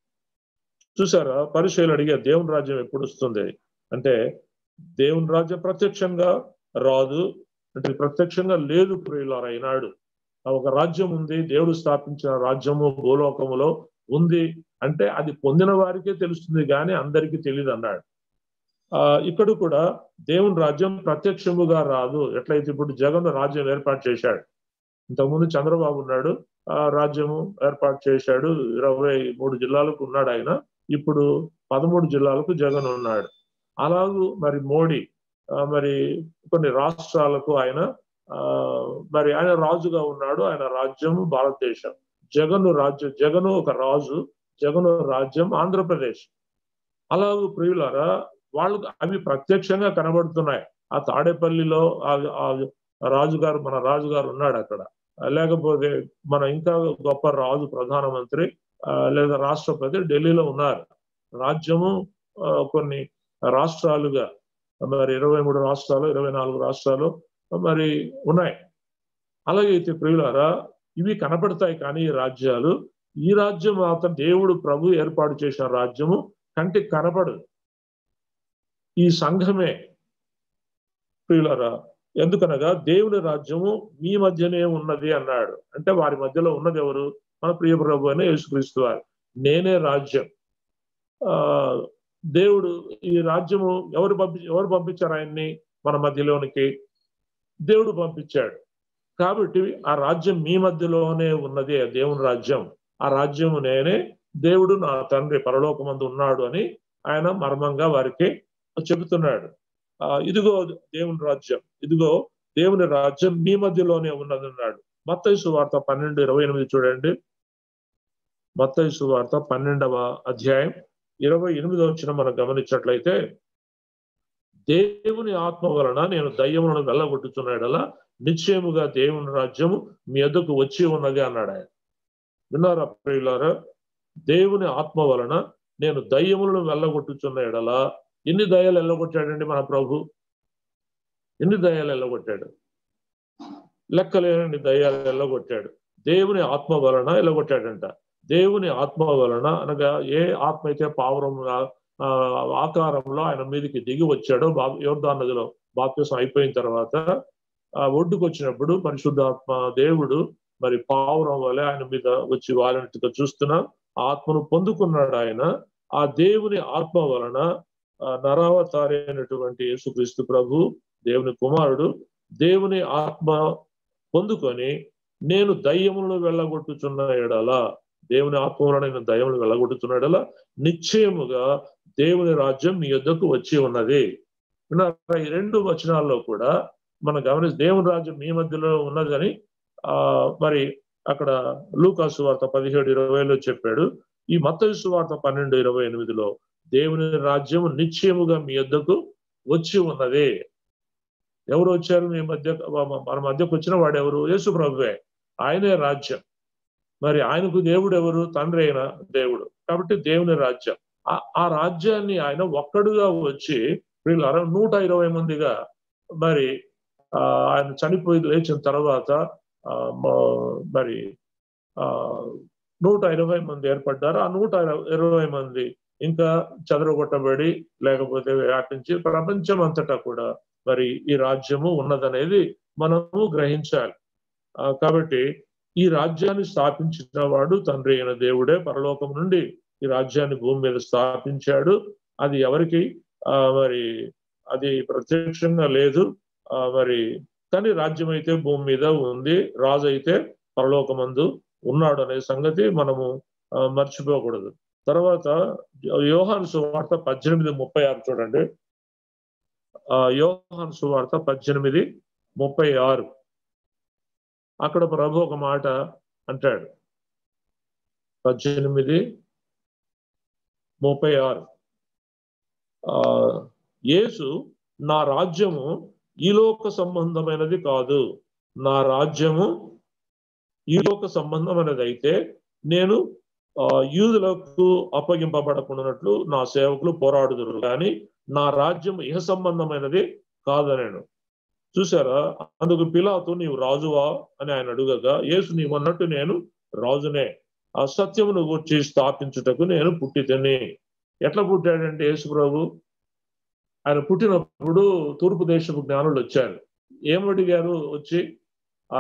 చూసారా పరిచయలు అడిగే దేవుని రాజ్యం ఎప్పుడు వస్తుంది అంటే దేవుని రాజ్యం ప్రత్యక్షంగా రాదు అంటే ప్రత్యక్షంగా లేదు ప్రియులారా ఈనాడు ఆ ఒక రాజ్యం ఉంది దేవుడు స్థాపించిన రాజ్యము భూలోకములో ఉంది అంటే అది పొందిన వారికే తెలుస్తుంది కానీ అందరికీ తెలియదు అన్నాడు ఆ ఇక్కడ కూడా దేవుని రాజ్యం ప్రత్యక్షముగా రాదు ఎట్లయితే ఇప్పుడు జగన్ రాజ్యం ఏర్పాటు చేశాడు ఇంతకుముందు చంద్రబాబు ఉన్నాడు ఆ రాజ్యము ఏర్పాటు చేశాడు ఇరవై మూడు జిల్లాలకు ఉన్నాడు ఆయన ఇప్పుడు పదమూడు జిల్లాలకు జగన్ ఉన్నాడు అలాగూ మరి మోడీ ఆ, మరి కొన్ని రాష్ట్రాలకు ఆయన ఆ మరి ఆయన రాజుగా ఉన్నాడు ఆయన రాజ్యము భారతదేశం జగను రాజ్యం జగను ఒక రాజు జగను రాజ్యం ఆంధ్రప్రదేశ్ అలాగూ ప్రియులారా వాళ్ళు అవి ప్రత్యక్షంగా కనబడుతున్నాయి ఆ తాడేపల్లిలో ఆ- ఆ రాజుగారు మన రాజుగారు ఉన్నాడు అక్కడ లేకపోతే మన ఇంకా గొప్ప రాజు ప్రధానమంత్రి ఆ, లేదా రాష్ట్రపతి ఢిల్లీలో ఉన్నారు రాజ్యము ఆ, కొన్ని రాష్ట్రాలుగా మరి ఇరవై మూడు రాష్ట్రాలు ఇరవై నాలుగు రాష్ట్రాలు మరి ఉన్నాయి అలాగే అయితే ప్రియులారా ఇవి కనపడతాయి కానీ ఈ రాజ్యాలు ఈ రాజ్యం మాత్రం దేవుడు ప్రభు ఏర్పాటు చేసిన రాజ్యము కంటికి కనపడదు ఈ సంఘమే ప్రియులారా ఎందుకనగా దేవుని రాజ్యము మీ మధ్యనే ఉన్నది అన్నాడు అంటే వారి మధ్యలో ఉన్నది ఎవరు మన ప్రియ ప్రభు అయిన యేసుక్రీస్తు వారు నేనే రాజ్యం ఆ దేవుడు ఈ రాజ్యము ఎవరు పంపి ఎవరు పంపించారు ఆయన్ని మన మధ్యలోనికి దేవుడు పంపించాడు కాబట్టి ఆ రాజ్యం మీ మధ్యలోనే ఉన్నది ఆ దేవుని రాజ్యం ఆ రాజ్యము నేనే దేవుడు నా తండ్రి పరలోకమందు ఉన్నాడు అని ఆయన మర్మంగా వారికి చెబుతున్నాడు ఆ ఇదిగో దేవుని రాజ్యం ఇదిగో దేవుని రాజ్యం మీ మధ్యలోనే ఉన్నదన్నాడు మత్తయి సువార్త పన్నెండు ఇరవై ఎనిమిది చూడండి మత్తయి సువార్త పన్నెండవ అధ్యాయం ఇరవై ఎనిమిదో వచ్చిన మనం గమనించినట్లయితే దేవుని ఆత్మ వలన నేను దయ్యములను వెళ్ళగొట్టుచున్నాడలా నిశ్చయముగా దేవుని రాజ్యము మీ ఎద్దకు వచ్చి ఉన్నది అన్నాడు ఆయన విన్నారా ప్రియులారా దేవుని ఆత్మ వలన నేను దయ్యములను వెళ్ళగొట్టుచున్న ఎడల ఎన్ని దయ్యాలు వెళ్ళగొట్టాడండి మన ప్రభు ఎన్ని దయ్యాలు వెళ్ళగొట్టాడు లెక్కలేని దయ్యాలు వెళ్ళగొట్టాడు దేవుని ఆత్మ వలన వెళ్ళగొట్టాడంట దేవుని ఆత్మ వలన అనగా ఏ ఆత్మ అయితే పావురం ఆ, ఆకారంలో ఆయన మీదకి దిగి వచ్చాడో బా యోర్దాన్ నదిలో బాప్తిసం అయిపోయిన తర్వాత ఆ ఒడ్డుకు వచ్చినప్పుడు పరిశుద్ధాత్మ దేవుడు మరి పావురం వలె ఆయన మీద వచ్చి వాలంటిగా చూస్తున్నా ఆత్మను పొందుకున్నాడు ఆయన ఆ దేవుని ఆత్మ వలన ఆ నరావతారి అయినటువంటి యేసుక్రీస్తు ప్రభు దేవుని కుమారుడు దేవుని ఆత్మ పొందుకొని నేను దయ్యములను వెళ్ళగొట్టుచున్న ఎడల దేవుని ఆత్మ వలన నేను దయ్యములను వెళ్ళగొట్టుచున్న ఎడల నిశ్చయముగా దేవుని రాజ్యం మీ యొద్దకు వచ్చి ఉన్నది విన్నారా? ఈ రెండు వచనాల్లో కూడా మనం గమనిస్తే దేవుని రాజ్యం మీ మధ్యలో ఉన్నదని ఆ మరి అక్కడ లూకాసు వార్త పదిహేడు ఇరవైలో చెప్పాడు ఈ మత్తయి సువార్త పన్నెండు ఇరవై ఎనిమిదిలో దేవుని రాజ్యం నిశ్చయముగా మీ యొద్దకు వచ్చి ఉన్నది ఎవరు వచ్చారు మీ మధ్య మన మధ్యకు వచ్చిన వాడు ఎవరు యేసు ప్రభువే ఆయనే రాజ్యం మరి ఆయనకు దేవుడు ఎవరు తండ్రి అయిన దేవుడు కాబట్టి దేవుని రాజ్యం ఆ- ఆ రాజ్యాన్ని ఆయన ఒక్కడుగా వచ్చి వీళ్ళ నూట ఇరవై మందిగా మరి ఆ ఆయన చనిపోయి లేచిన తర్వాత ఆ, మ- మరి ఆ నూట ఇరవై మంది ఏర్పడ్డారు ఆ నూట ఇరవై మంది ఇంకా చెదరగొట్టబడి లేకపోతే వ్యాపించి ప్రపంచం అంతటా కూడా మరి ఈ రాజ్యము ఉన్నదనేది మనము గ్రహించాలి ఆ, కాబట్టి ఈ రాజ్యాన్ని స్థాపించిన వాడు తండ్రి అయిన దేవుడే పరలోకం నుండి ఈ రాజ్యాన్ని భూమి మీద స్థాపించాడు అది ఎవరికి ఆ మరి అది ప్రత్యక్షంగా లేదు ఆ మరి కానీ రాజ్యం అయితే భూమి మీద ఉంది రాజు అయితే పరలోకమందు ఉన్నాడు అనే సంగతి మనము ఆ, మర్చిపోకూడదు తర్వాత యోహాను సువార్త పద్దెనిమిది ముప్పై ఆరు చూడండి ఆ యోహాను సువార్త పద్దెనిమిది ముప్పై ఆరు అక్కడ ప్రభు ఒక మాట అంటాడు పద్దెనిమిది ముప్పై ఆరు ఆ యేసు నా రాజ్యము ఈ లోక సంబంధమైనది కాదు నా రాజ్యము ఈ లోక సంబంధమైనది అయితే నేను ఆ, యూదులకు అప్పగింపబడకుండానట్లు నా సేవకులు పోరాడుదురు కానీ నా రాజ్యం ఇహ సంబంధమైనది కాదనేను చూసారా అందుకు పిలాతు నీవు రాజువా అని ఆయన అడుగగా యేసు నీవన్నట్టు నేను రాజునే అసత్యమును గూర్చి స్థాపించుటకు నేను పుట్టితని ఎట్లా పుట్టాడంటే యేసు ప్రభు ఆయన పుట్టినప్పుడు తూర్పు దేశపు జ్ఞానులు వచ్చారు ఏమడిగారు వచ్చి ఆ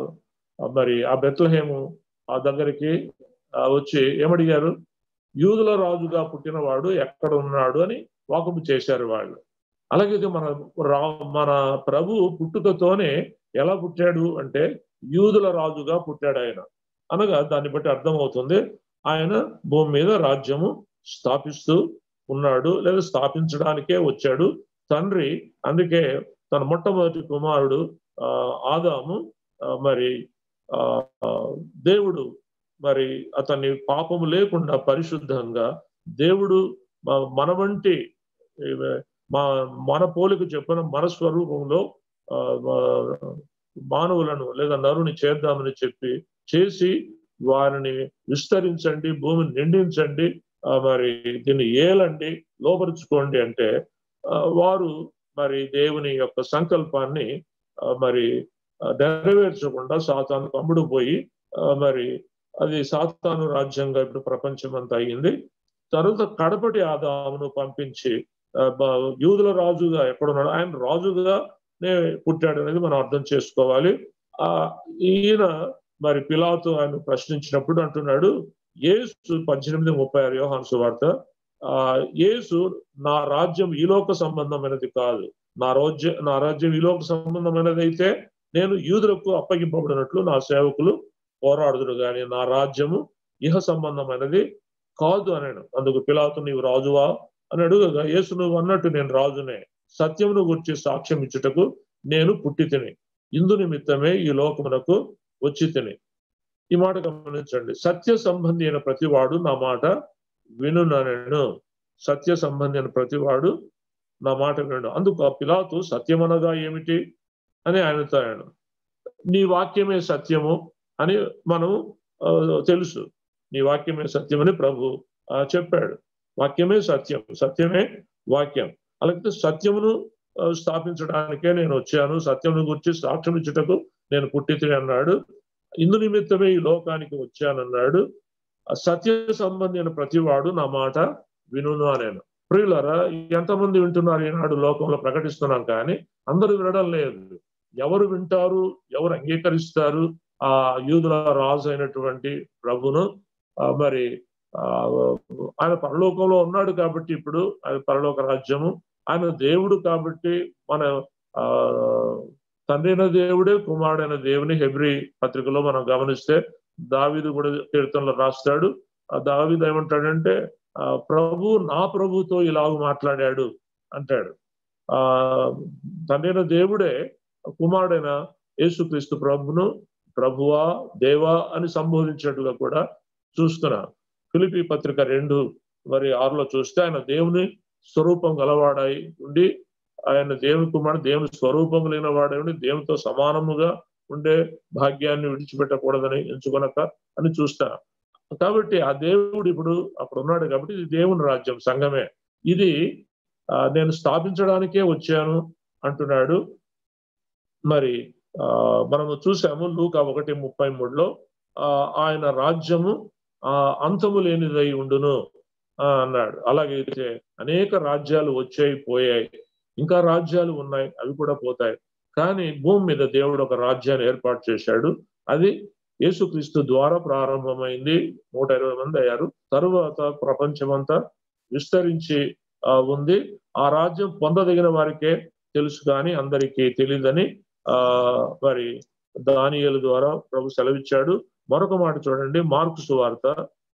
మరి ఆ బెత్లహేము ఆ దగ్గరికి ఆ, వచ్చి ఏమడిగారు యూదుల రాజుగా పుట్టినవాడు ఎక్కడ ఉన్నాడు అని వాకపు చేశారు వాళ్ళు అలాగే మన రా మన ప్రభు పుట్టుకతోనే ఎలా పుట్టాడు అంటే యూదుల రాజుగా పుట్టాడు ఆయన అనగా దాన్ని బట్టి అర్థమవుతుంది ఆయన భూమి మీద రాజ్యము స్థాపిస్తూ ఉన్నాడు లేదా స్థాపించడానికే వచ్చాడు తండ్రి అందుకే తన మొట్టమొదటి కుమారుడు ఆ ఆదాము ఆ, మరి ఆ ఆ, దేవుడు మరి అతన్ని పాపము లేకుండా పరిశుద్ధంగా దేవుడు మ- మన వంటి ఏ, మా మన పోలిక చెప్పిన మన స్వరూపంలో ఆ, మా- మానవులను లేదా నరుని చేద్దామని చెప్పి చేసి వారిని విస్తరించండి భూమిని నిండించండి ఆ, మరి దీన్ని ఏలండి లోపరుచుకోండి అంటే ఆ, వారు మరి దేవుని యొక్క సంకల్పాన్ని ఆ, మరి ఆ, నెరవేర్చకుండా సాతాను కమ్ముడు పోయి ఆ, మరి అది సాతాను రాజ్యంగా ఇప్పుడు ప్రపంచం అంతా అయింది తర్వాత కడపటి ఆదామును పంపించి ఆ, బ- యూదుల రాజుగా ఎక్కడున్నాడు ఆయన రాజుగానే పుట్టాడు అనేది మనం అర్థం చేసుకోవాలి ఆ ఈయన మరి పిలాతు ఆయన ప్రశ్నించినప్పుడు అంటున్నాడు యేసు పద్దెనిమిది ముప్పై ఆరు యోహాను సువార్త ఆ యేసు నా రాజ్యం ఈ లోక సంబంధమైనది కాదు నా రాజ్య నా రాజ్యం ఈ లోక సంబంధమైనది అయితే నేను యూదులకు అప్పగింపబడినట్లు నా సేవకులు పోరాడుదురు గాని నా రాజ్యము ఇహ సంబంధమైనది కాదు అనేను అందుకు పిలాతు నీవు రాజువా అని అడుగగా యేసు నువ్వు అన్నట్టు నేను రాజునే సత్యమును గురించి సాక్ష్యం ఇచ్చుటకు నేను పుట్టి తిని ఇందు నిమిత్తమే ఈ లోకమునకు వచ్చి తిని ఈ మాట గమనించండి సత్య సంబంధి అయిన ప్రతివాడు నా మాట వినునను సత్య సంబంధి అయిన ప్రతివాడు నా మాట విను అందుకు ఆ పిలాతు సత్యమనగా ఏమిటి అని ఆయనతో ఆయన నీ వాక్యమే సత్యము అని మనం ఆ, తెలుసు నీ వాక్యమే సత్యమని ప్రభు ఆ, చెప్పాడు వాక్యమే సత్యం సత్యమే వాక్యం అలాగే సత్యమును ఆ, స్థాపించడానికే నేను వచ్చాను సత్యమును గురించి సాక్ష్యం ఇచ్చుటకు నేను పుట్టితే అన్నాడు ఇందు నిమిత్తమే ఈ లోకానికి వచ్చానన్నాడు ఆ సత్య సంబంధమైన ప్రతివాడు నా మాట వినును అనేను ప్రియులరా ఎంతమంది వింటున్నారు ఈనాడు లోకంలో ప్రకటిస్తున్నాం కానీ అందరూ వినడం లేదు ఎవరు వింటారు ఎవరు అంగీకరిస్తారు ఆ యూదుల రాజు అయినటువంటి ప్రభును ఆ, మరి ఆ, ఆయన పరలోకంలో ఉన్నాడు కాబట్టి ఇప్పుడు ఆయన పరలోక రాజ్యము ఆయన దేవుడు కాబట్టి మన ఆ తండ్రైన దేవుడే కుమారుడైన దేవుని హెబ్రి పత్రికలో మనం గమనిస్తే దావీదు కూడా కీర్తనలో రాస్తాడు ఆ దావీదు ఏమంటాడంటే ఆ ప్రభు నా ప్రభుతో ఇలాగ మాట్లాడాడు అంటాడు ఆ తండ్రైన దేవుడే కుమారుడైన యేసుక్రీస్తు ప్రభును ప్రభువా దేవా అని సంబోధించినట్టుగా కూడా చూస్తున్నా ఫిలిపి పత్రిక రెండు మరి ఆరులో చూస్తే ఆయన దేవుని స్వరూపం గలవాడై ఉండి ఆయన దేవుని కుమారుడు దేవుని స్వరూపం లేని వాడై ఉండి దేవునితో సమానముగా ఉండే భాగ్యాన్ని విడిచిపెట్టకూడదని ఎంచుకొనక అని చూస్తా కాబట్టి ఆ దేవుడు ఇప్పుడు అక్కడ ఉన్నాడు కాబట్టి ఇది దేవుని రాజ్యం సంఘమే ఇది ఆ, నేను స్థాపించడానికే వచ్చాను అంటున్నాడు మరి ఆ మనము చూసాము లూకా ఒకటి ముప్పై మూడులో ఆ ఆయన రాజ్యము ఆ అంతము లేనిదై ఉండును ఆ, అన్నాడు అలాగైతే అనేక రాజ్యాలు వచ్చాయి పోయాయి ఇంకా రాజ్యాలు ఉన్నాయి అవి కూడా పోతాయి కానీ భూమి మీద దేవుడు ఒక రాజ్యాన్ని ఏర్పాటు చేశాడు అది యేసుక్రీస్తు ద్వారా ప్రారంభమైంది నూట ఇరవై మంది అయ్యారు తరువాత ప్రపంచమంతా విస్తరించి ఆ, ఉంది ఆ రాజ్యం పొందదగిన వారికే తెలుసు కానీ అందరికీ తెలియదని ఆ మరి దానియేలు ద్వారా ప్రభు సెలవిచ్చాడు మరొక మాట చూడండి మార్క్స్ వార్త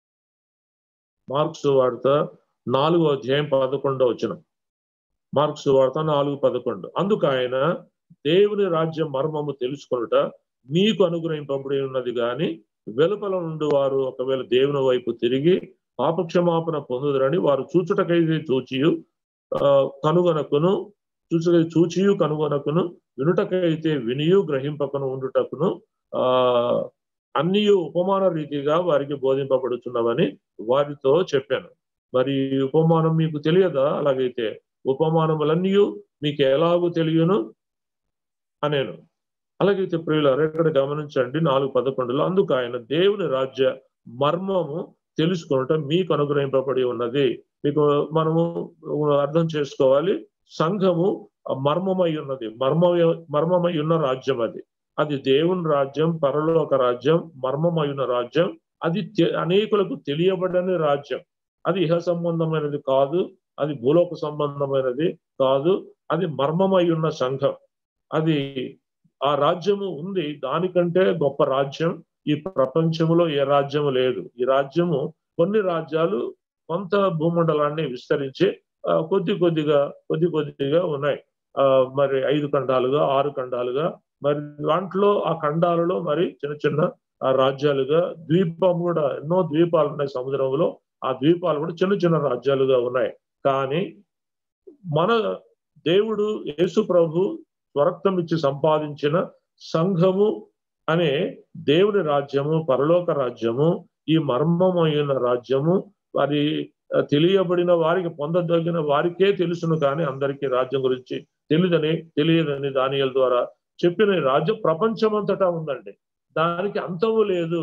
మార్క్స్ వార్త నాలుగో అధ్యాయం పదకొండో వచ్చిన మార్క్స్ వార్త నాలుగు పదకొండు అందుకు ఆయన దేవుని రాజ్యం మర్మము తెలుసుకొనుట మీకు అనుగ్రహింపబడి ఉన్నది గాని వెలుపల నుండి వారు ఒకవేళ దేవుని వైపు తిరిగి పాపక్షమాపణ పొందుదరని వారు చూచుటకైతే చూచియు ఆ, కనుగొనకును చూచుట చూచియు కనుగొనకును వినుటకైతే వినియు గ్రహింపకను ఉండుటకును ఆ అన్ని ఉపమాన రీతిగా వారికి బోధింపబడుతున్నవని వారితో చెప్పాను మరి ఈ ఉపమానం మీకు తెలియదా అలాగైతే ఉపమానములన్నీ మీకు ఎలాగూ తెలియను అనేను అలాగైతే ప్రియులారు ఇక్కడ గమనించండి నాలుగు పదకొండులో అందుకు ఆయన దేవుని రాజ్య మర్మము తెలుసుకొనటం మీకు అనుగ్రహింపబడి ఉన్నది మీకు మనము అర్థం చేసుకోవాలి సంఘము మర్మమై ఉన్నది మర్మ మర్మమై ఉన్న రాజ్యం అది అది దేవుని రాజ్యం పరలోక రాజ్యం మర్మమై ఉన్న రాజ్యం అది తె- అనేకులకు తెలియబడని రాజ్యం అది ఇహ సంబంధమైనది కాదు అది భూలోక సంబంధమైనది కాదు అది మర్మమై ఉన్న సంఘం అది ఆ రాజ్యము ఉంది దానికంటే గొప్ప రాజ్యం ఈ ప్రపంచంలో ఏ రాజ్యము లేదు ఈ రాజ్యము కొన్ని రాజ్యాలు కొంత భూమండలాన్ని విస్తరించి ఆ, కొద్ది కొద్దిగా కొద్ది కొద్దిగా ఉన్నాయి ఆ మరి ఐదు ఖండాలుగా ఆరు ఖండాలుగా మరి దాంట్లో ఆ ఖండాలలో మరి చిన్న చిన్న ఆ రాజ్యాలుగా ద్వీపం కూడా ఎన్నో ద్వీపాలు ఉన్నాయి సముద్రంలో ఆ ద్వీపాలు కూడా చిన్న చిన్న రాజ్యాలుగా ఉన్నాయి కానీ మన దేవుడు యేసు ప్రభు స్వరక్తం ఇచ్చి సంపాదించిన సంఘము అనే దేవుని రాజ్యము పరలోక రాజ్యము ఈ మర్మమైన రాజ్యము అది ఆ, తెలియబడిన వారికి పొందదగిన వారికే తెలుసును కానీ అందరికీ రాజ్యం గురించి తెలియదని తెలియదని దానియల ద్వారా చెప్పిన ఈ రాజ్యం ప్రపంచమంతటా ఉందండి దానికి అంతము లేదు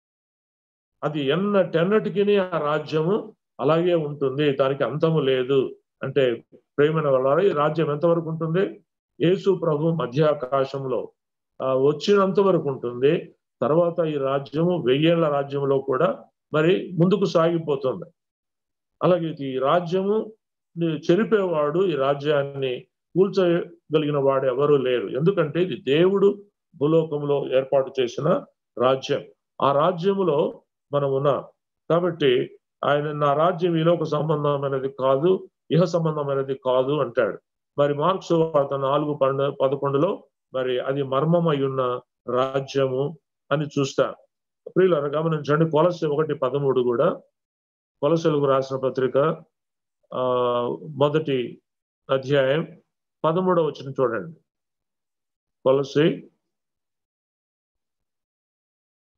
అది ఎన్నటెన్నటికి ఆ రాజ్యము అలాగే ఉంటుంది దానికి అంతము లేదు అంటే ప్రేమైన వాళ్ళ ఈ రాజ్యం ఎంతవరకు ఉంటుంది యేసు ప్రభు మధ్యాకాశంలో ఆ, వచ్చినంత వరకు ఉంటుంది తర్వాత ఈ రాజ్యము వెయ్యేళ్ల రాజ్యంలో కూడా మరి ముందుకు సాగిపోతుంది అలాగే ఈ రాజ్యము ని చెరిపేవాడు ఈ రాజ్యాన్ని కూల్చగలిగిన వాడు ఎవరు లేరు ఎందుకంటే ఇది దేవుడు భూలోకంలో ఏర్పాటు చేసిన రాజ్యం ఆ రాజ్యములో మనం ఉన్నాం కాబట్టి ఆయన నా రాజ్యం ఈ లోక సంబంధమైనది కాదు ఇహ సంబంధమైనది కాదు అంటాడు మరి మార్క్స్ వార్త నాలుగు పన్నె పదకొండులో మరి అది మర్మమై ఉన్న రాజ్యము అని చూస్తా ప్రియుల గమనించండి కొలస ఒకటి పదమూడు కూడా కొలసలకు రాసిన పత్రిక ఆ మొదటి అధ్యాయం పదమూడవ వచ్చిన చూడండి కొలసి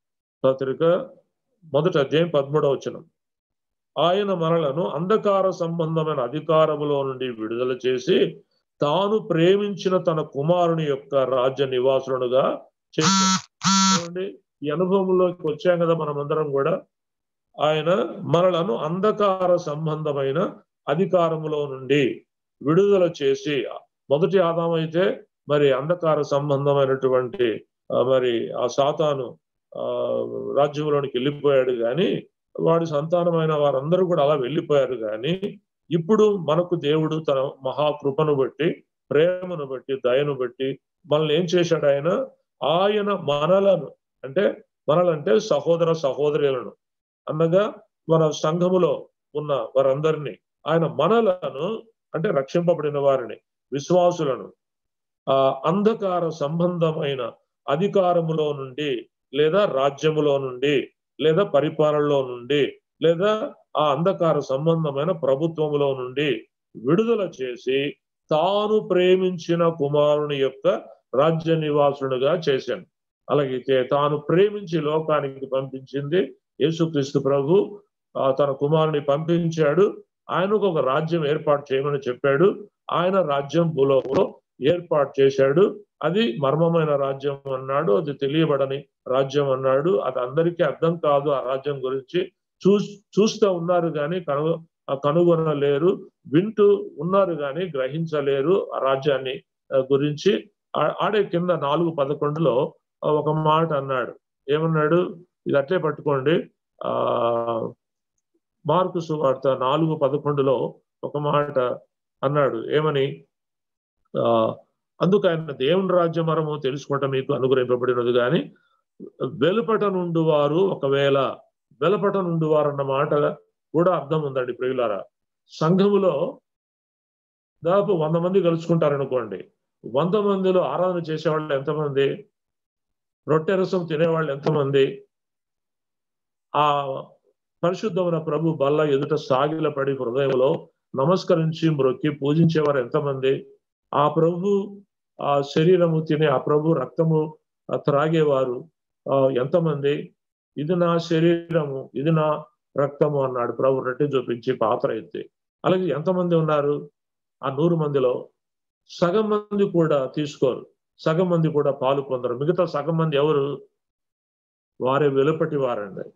పత్రిక మొదటి అధ్యాయం పదమూడవ వచనం ఆయన మనలను అంధకార సంబంధమైన అధికారములో నుండి విడుదల చేసి తాను ప్రేమించిన తన కుమారుని యొక్క రాజ్య నివాసులుగా చేశాడు చూడండి ఈ అనుభవంలోకి వచ్చాం కదా మనమందరం కూడా ఆయన మనలను అంధకార సంబంధమైన అధికారములో నుండి విడుదల చేసి మొదటి ఆదాం అయితే మరి అంధకార సంబంధమైనటువంటి ఆ, మరి ఆ సాతాను ఆ రాజ్యంలోనికి వెళ్ళిపోయాడు కానీ వాడి సంతానమైన వారందరూ కూడా అలా వెళ్ళిపోయారు కానీ ఇప్పుడు మనకు దేవుడు తన మహాకృపను బట్టి ప్రేమను బట్టి దయను బట్టి మనల్ని ఏం చేశాడు ఆయన ఆయన మనలను అంటే మనలంటే సహోదర సహోదరులను అనగా మన సంఘములో ఉన్న వారందరినీ ఆయన మనలను అంటే రక్షింపబడిన వారిని విశ్వాసులను ఆ అంధకార సంబంధమైన అధికారములో నుండి లేదా రాజ్యములో నుండి లేదా పరిపాలనలో నుండి లేదా ఆ అంధకార సంబంధమైన ప్రభుత్వములో నుండి విడుదల చేసి తాను ప్రేమించిన కుమారుని యొక్క రాజ్య నివాసుడుగా చేశాను అలాగైతే తాను ప్రేమించి లోకానికి పంపించింది యేసుక్రీస్తు ప్రభు ఆ, తన కుమారుని పంపించాడు ఆయనకు ఒక రాజ్యం ఏర్పాటు చేయమని చెప్పాడు ఆయన రాజ్యం భూలోకంలో ఏర్పాటు చేశాడు అది మర్మమైన రాజ్యం అన్నాడు అది తెలియబడని రాజ్యం అన్నాడు అది అందరికీ అర్థం కాదు ఆ రాజ్యం గురించి చూ చూస్తూ ఉన్నారు కానీ కను ఆ కనుగొనలేరు వింటూ ఉన్నారు కానీ గ్రహించలేరు ఆ రాజ్యాన్ని ఆ, గురించి ఆ- ఆడే కింద నాలుగు పదకొండులో ఆ, ఒక మాట అన్నాడు ఏమన్నాడు ఇది అట్లే పట్టుకోండి ఆ మార్కు సువార్త నాలుగు పదకొండులో ఒక మాట అన్నాడు ఏమని ఆ అందుకు ఆయన దేవుని రాజ్య మరము తెలుసుకుంట మీకు అనుగ్రహింపబడినది కానీ వెలుపట నుండి వారు ఒకవేళ వెలుపట నుండి వారు అన్న మాట కూడా అర్థం ఉందండి ప్రియులారా సంఘములో దాదాపు వంద మంది కలుసుకుంటారు అనుకోండి వంద మందిలో ఆరాధన చేసేవాళ్ళు ఎంతమంది రొట్టె రసం తినేవాళ్ళు ఎంతమంది ఆ పరిశుద్ధమైన ప్రభు బల్ల ఎదుట సాగిలపడి హృదయంలో నమస్కరించి మ్రొక్కి పూజించేవారు ఎంతమంది ఆ ప్రభు ఆ శరీరము తినే ఆ ప్రభు రక్తము ఆ త్రాగేవారు ఆ ఎంతమంది ఇది నా శరీరము ఇది నా రక్తము అన్నాడు ప్రభు రెట్టి చూపించి పాత్ర ఎత్తి అలాగే ఎంతమంది ఉన్నారు ఆ నూరు మందిలో సగం మంది కూడా తీసుకోరు సగం మంది కూడా పాలు పొందరు మిగతా సగం మంది ఎవరు వారే వెలుపటి వారండి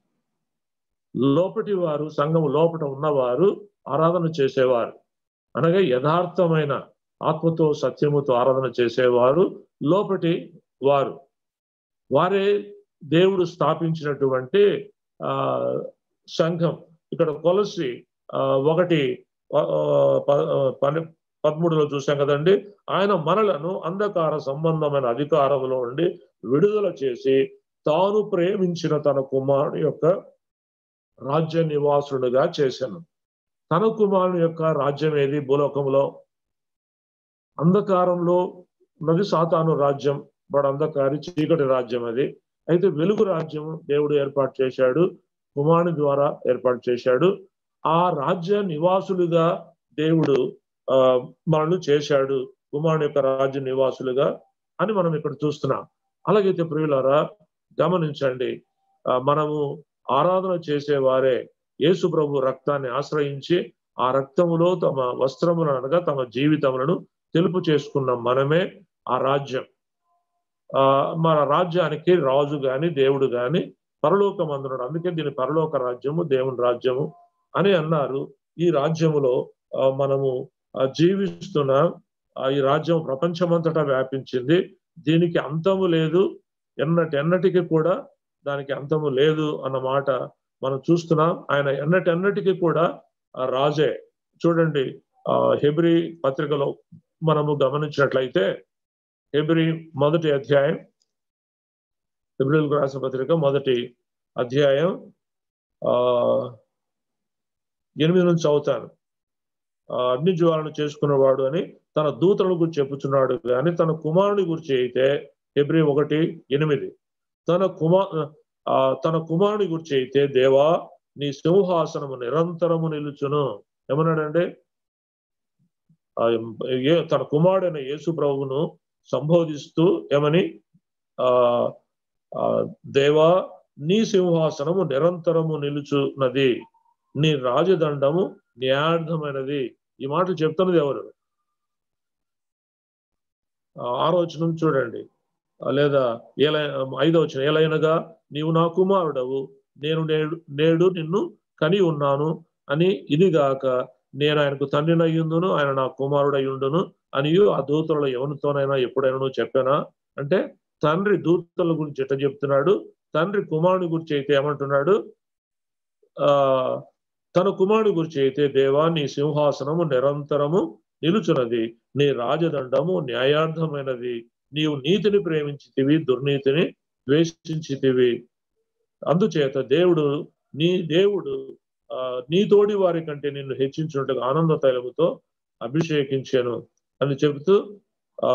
లోపటి వారు సంఘం లోపట ఉన్నవారు ఆరాధన చేసేవారు అనగా యథార్థమైన ఆత్మతో సత్యముతో ఆరాధన చేసేవారు లోపటి వారు వారే దేవుడు స్థాపించినటువంటి ఆ సంఘం ఇక్కడ కొలసి ఆ, ఒకటి ఆ, ప- పని పదమూడులో చూసాం కదండి ఆయన మనలను అంధకార సంబంధమైన అధికారంలో నుండి విడుదల చేసి తాను ప్రేమించిన తన కుమారుని యొక్క రాజ్య నివాసుడుగా చేశాను తన కుమారుని యొక్క రాజ్యం ఏది భూలోకంలో అంధకారంలో ఉన్నది సాతాను రాజ్యం వాడు అంధకారి చీకటి రాజ్యం అది అయితే వెలుగు రాజ్యం దేవుడు ఏర్పాటు చేశాడు కుమారుని ద్వారా ఏర్పాటు చేశాడు ఆ రాజ్య నివాసులుగా దేవుడు ఆ మనల్ని చేశాడు కుమారుని యొక్క రాజ్య నివాసులుగా అని మనం ఇక్కడ చూస్తున్నాం అలాగైతే ప్రియులారా గమనించండి ఆ, మనము ఆరాధన చేసేవారే యేసు ప్రభు రక్తాన్ని ఆశ్రయించి ఆ రక్తములో తమ వస్త్రములను అనగా తమ జీవితములను తెలుపు చేసుకున్న మనమే ఆ రాజ్యం ఆ మన రాజ్యానికి రాజు గాని దేవుడు గాని పరలోకం అందున్నాడు అందుకే దీని పరలోక రాజ్యము దేవుని రాజ్యము అని అన్నారు ఈ రాజ్యములో ఆ, మనము ఆ, జీవిస్తున్నాం ఆ, ఈ రాజ్యం ప్రపంచమంతటా వ్యాపించింది దీనికి అంతము లేదు ఎన్నటి ఎన్నటికి కూడా దానికి అంతము లేదు అన్న మాట మనం చూస్తున్నాం ఆయన ఎన్నటి ఎన్నటికి కూడా ఆ రాజే చూడండి ఆ హెబ్రి పత్రికలో మనము గమనించినట్లయితే హెబ్రి మొదటి అధ్యాయం హెబ్రిల్కు రాసిన పత్రిక మొదటి అధ్యాయం ఆ ఎనిమిది నుంచి చదువుతాను ఆ, అగ్ని జ్వాలను చేసుకున్నవాడు అని తన దూతలను గురించి చెప్పుచున్నాడు కానీ తన కుమారుని గురించి అయితే హెబ్రి ఒకటి ఎనిమిది తన కుమార్ ఆ, తన కుమారుని గురించి అయితే దేవా నీ సింహాసనము నిరంతరము నిలుచును ఏమన్నాడంటే ఆ, ఏ తన కుమారుడైన యేసు ప్రభువును సంబోధిస్తూ ఏమని ఆ ఆ, దేవా నీ సింహాసనము నిరంతరము నిలుచున్నది నీ రాజదండము న్యాయార్థమైనది ఈ మాటలు చెప్తున్నది ఎవరు ఆరోచనం చూడండి లేదా ఎలా ఐదో వచ్చిన ఎలైనగా నీవు నా కుమారుడవు నేను నేడు నేడు నిన్ను కని ఉన్నాను అని ఇదిగాక నేను ఆయనకు తండ్రిని అయ్యుందును ఆయన నా కుమారుడై ఉండును అని ఆ దూతలలో ఎవరితోనైనా ఎప్పుడైనా చెప్పానా అంటే తండ్రి దూతల గురించి ఎట్లా చెప్తున్నాడు తండ్రి కుమారుని గురించి అయితే ఏమంటున్నాడు ఆ తన కుమారుని గురించి అయితే దేవా నీ సింహాసనము నిరంతరము నిలుచున్నది నీ రాజదండము న్యాయార్థమైనది నీవు నీతిని ప్రేమించితివి దుర్నీతిని ద్వేషించితివి అందుచేత దేవుడు నీ దేవుడు ఆ నీ తోడి వారి కంటే నిన్ను హెచ్చించినట్టుగా ఆనంద తైలముతో అభిషేకించాను అని చెబుతూ ఆ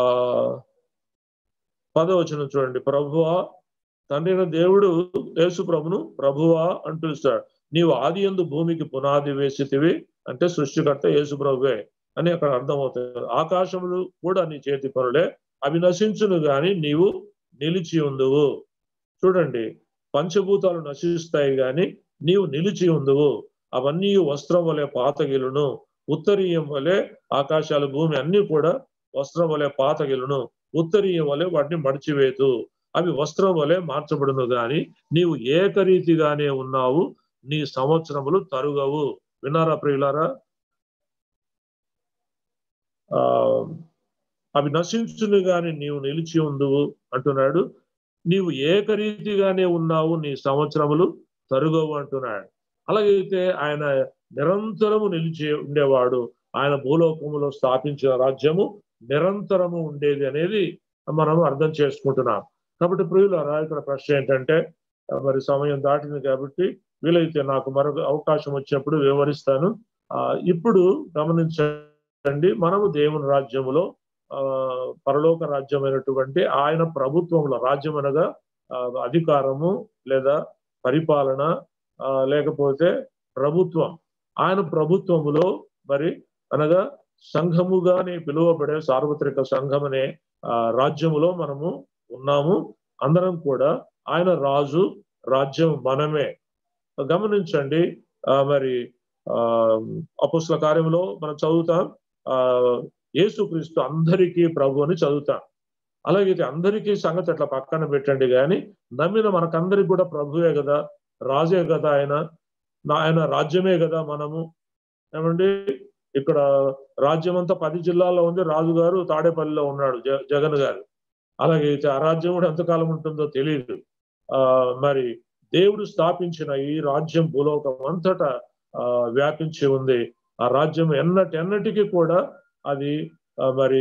పదవచనం చూడండి ప్రభువా తండ్రిన దేవుడు యేసు ప్రభును ప్రభువా అని పిలుస్తాడు నీవు ఆది ఎందు భూమికి పునాది వేసితివి అంటే సృష్టికర్త యేసు ప్రభువే అని అక్కడ అర్థమవుతుంది ఆకాశములు కూడా నీ చేతి పనులే అవి నశించును గాని నీవు నిలిచి ఉందువు చూడండి పంచభూతాలు నశిస్తాయి గాని నీవు నిలిచి ఉందువు అవన్నీ వస్త్రం వలె పాతగిలును ఉత్తరీయం వలె ఆకాశాల భూమి అన్ని కూడా వస్త్రం వలె పాతగిలును ఉత్తరీయం వలె వాటిని మడిచివేతు అవి వస్త్రం వలె మార్చబడును గాని నీవు ఏకరీతిగానే ఉన్నావు నీ సంవత్సరములు తరుగవు విన్నారా ప్రియులారా ఆ అవి నశించును గాని నీవు నిలిచి ఉందువు అంటున్నాడు నీవు ఏకరీతిగానే ఉన్నావు నీ సంవత్సరములు తరుగవు అంటున్నాడు అలాగైతే ఆయన నిరంతరము నిలిచి ఉండేవాడు ఆయన భూలోకములో స్థాపించిన రాజ్యము నిరంతరము ఉండేది అనేది మనం అర్థం చేసుకుంటున్నాం కాబట్టి ప్రియులారా ఇక్కడ ప్రశ్న ఏంటంటే మరి సమయం దాటింది కాబట్టి వీలైతే నాకు మరొక అవకాశం వచ్చినప్పుడు వివరిస్తాను ఆ ఇప్పుడు గమనించండి మనము దేవుని రాజ్యములో ఆ పరలోక రాజ్యమైనటువంటి ఆయన ప్రభుత్వంలో రాజ్యం అనగా అధికారము లేదా పరిపాలన లేకపోతే ప్రభుత్వం ఆయన ప్రభుత్వములో మరి అనగా సంఘముగానే పిలువబడే సార్వత్రిక సంఘం అనే రాజ్యములో మనము ఉన్నాము అందరం కూడా ఆయన రాజు రాజ్యం మనమే గమనించండి మరి ఆ అపుస్ల కార్యంలో మనం చదువుతాం ఆ యేసుక్రీస్తు అందరికీ ప్రభు అని చదువుతాం అలాగైతే అందరికీ సంగతి అట్లా పక్కన పెట్టండి కానీ నమ్మిన మనకందరికి కూడా ప్రభువే కదా రాజే కదా ఆయన ఆయన రాజ్యమే కదా మనము ఏమండి ఇక్కడ రాజ్యం అంతా పది జిల్లాల్లో ఉంది రాజుగారు తాడేపల్లిలో ఉన్నాడు జగన్ గారు అలాగైతే ఆ రాజ్యం కూడా ఎంతకాలం ఉంటుందో తెలియదు ఆ మరి దేవుడు స్థాపించిన ఈ రాజ్యం భూలోకం అంతటా ఆ వ్యాపించి ఉంది ఆ రాజ్యం ఎన్నటి ఎన్నటికీ కూడా అది మరి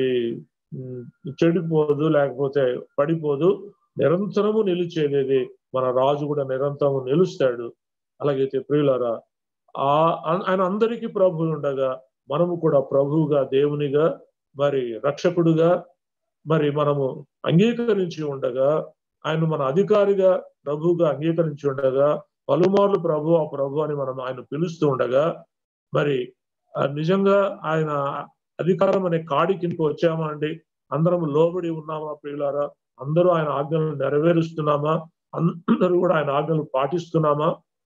చెడిపోదు లేకపోతే పడిపోదు నిరంతరము నిలిచేది మన రాజు కూడా నిరంతరము నిలుస్తాడు అలాగైతే ప్రియులరా ఆ ఆయన అందరికీ ప్రభు ఉండగా మనము కూడా ప్రభువుగా దేవునిగా మరి రక్షకుడుగా మరి మనము అంగీకరించి ఉండగా ఆయన మన అధికారిగా ప్రభువుగా అంగీకరించి ఉండగా పలుమార్లు ప్రభు ఆ ప్రభు అని మనం ఆయన పిలుస్తూ ఉండగా మరి నిజంగా ఆయన అధికారం అనే కాడి కిందకి వచ్చామా అండి అందరం లోబడి ఉన్నామా ప్రియులారా అందరూ ఆయన ఆజ్ఞలను నెరవేరుస్తున్నామా అందరూ కూడా ఆయన ఆజ్ఞలు పాటిస్తున్నామా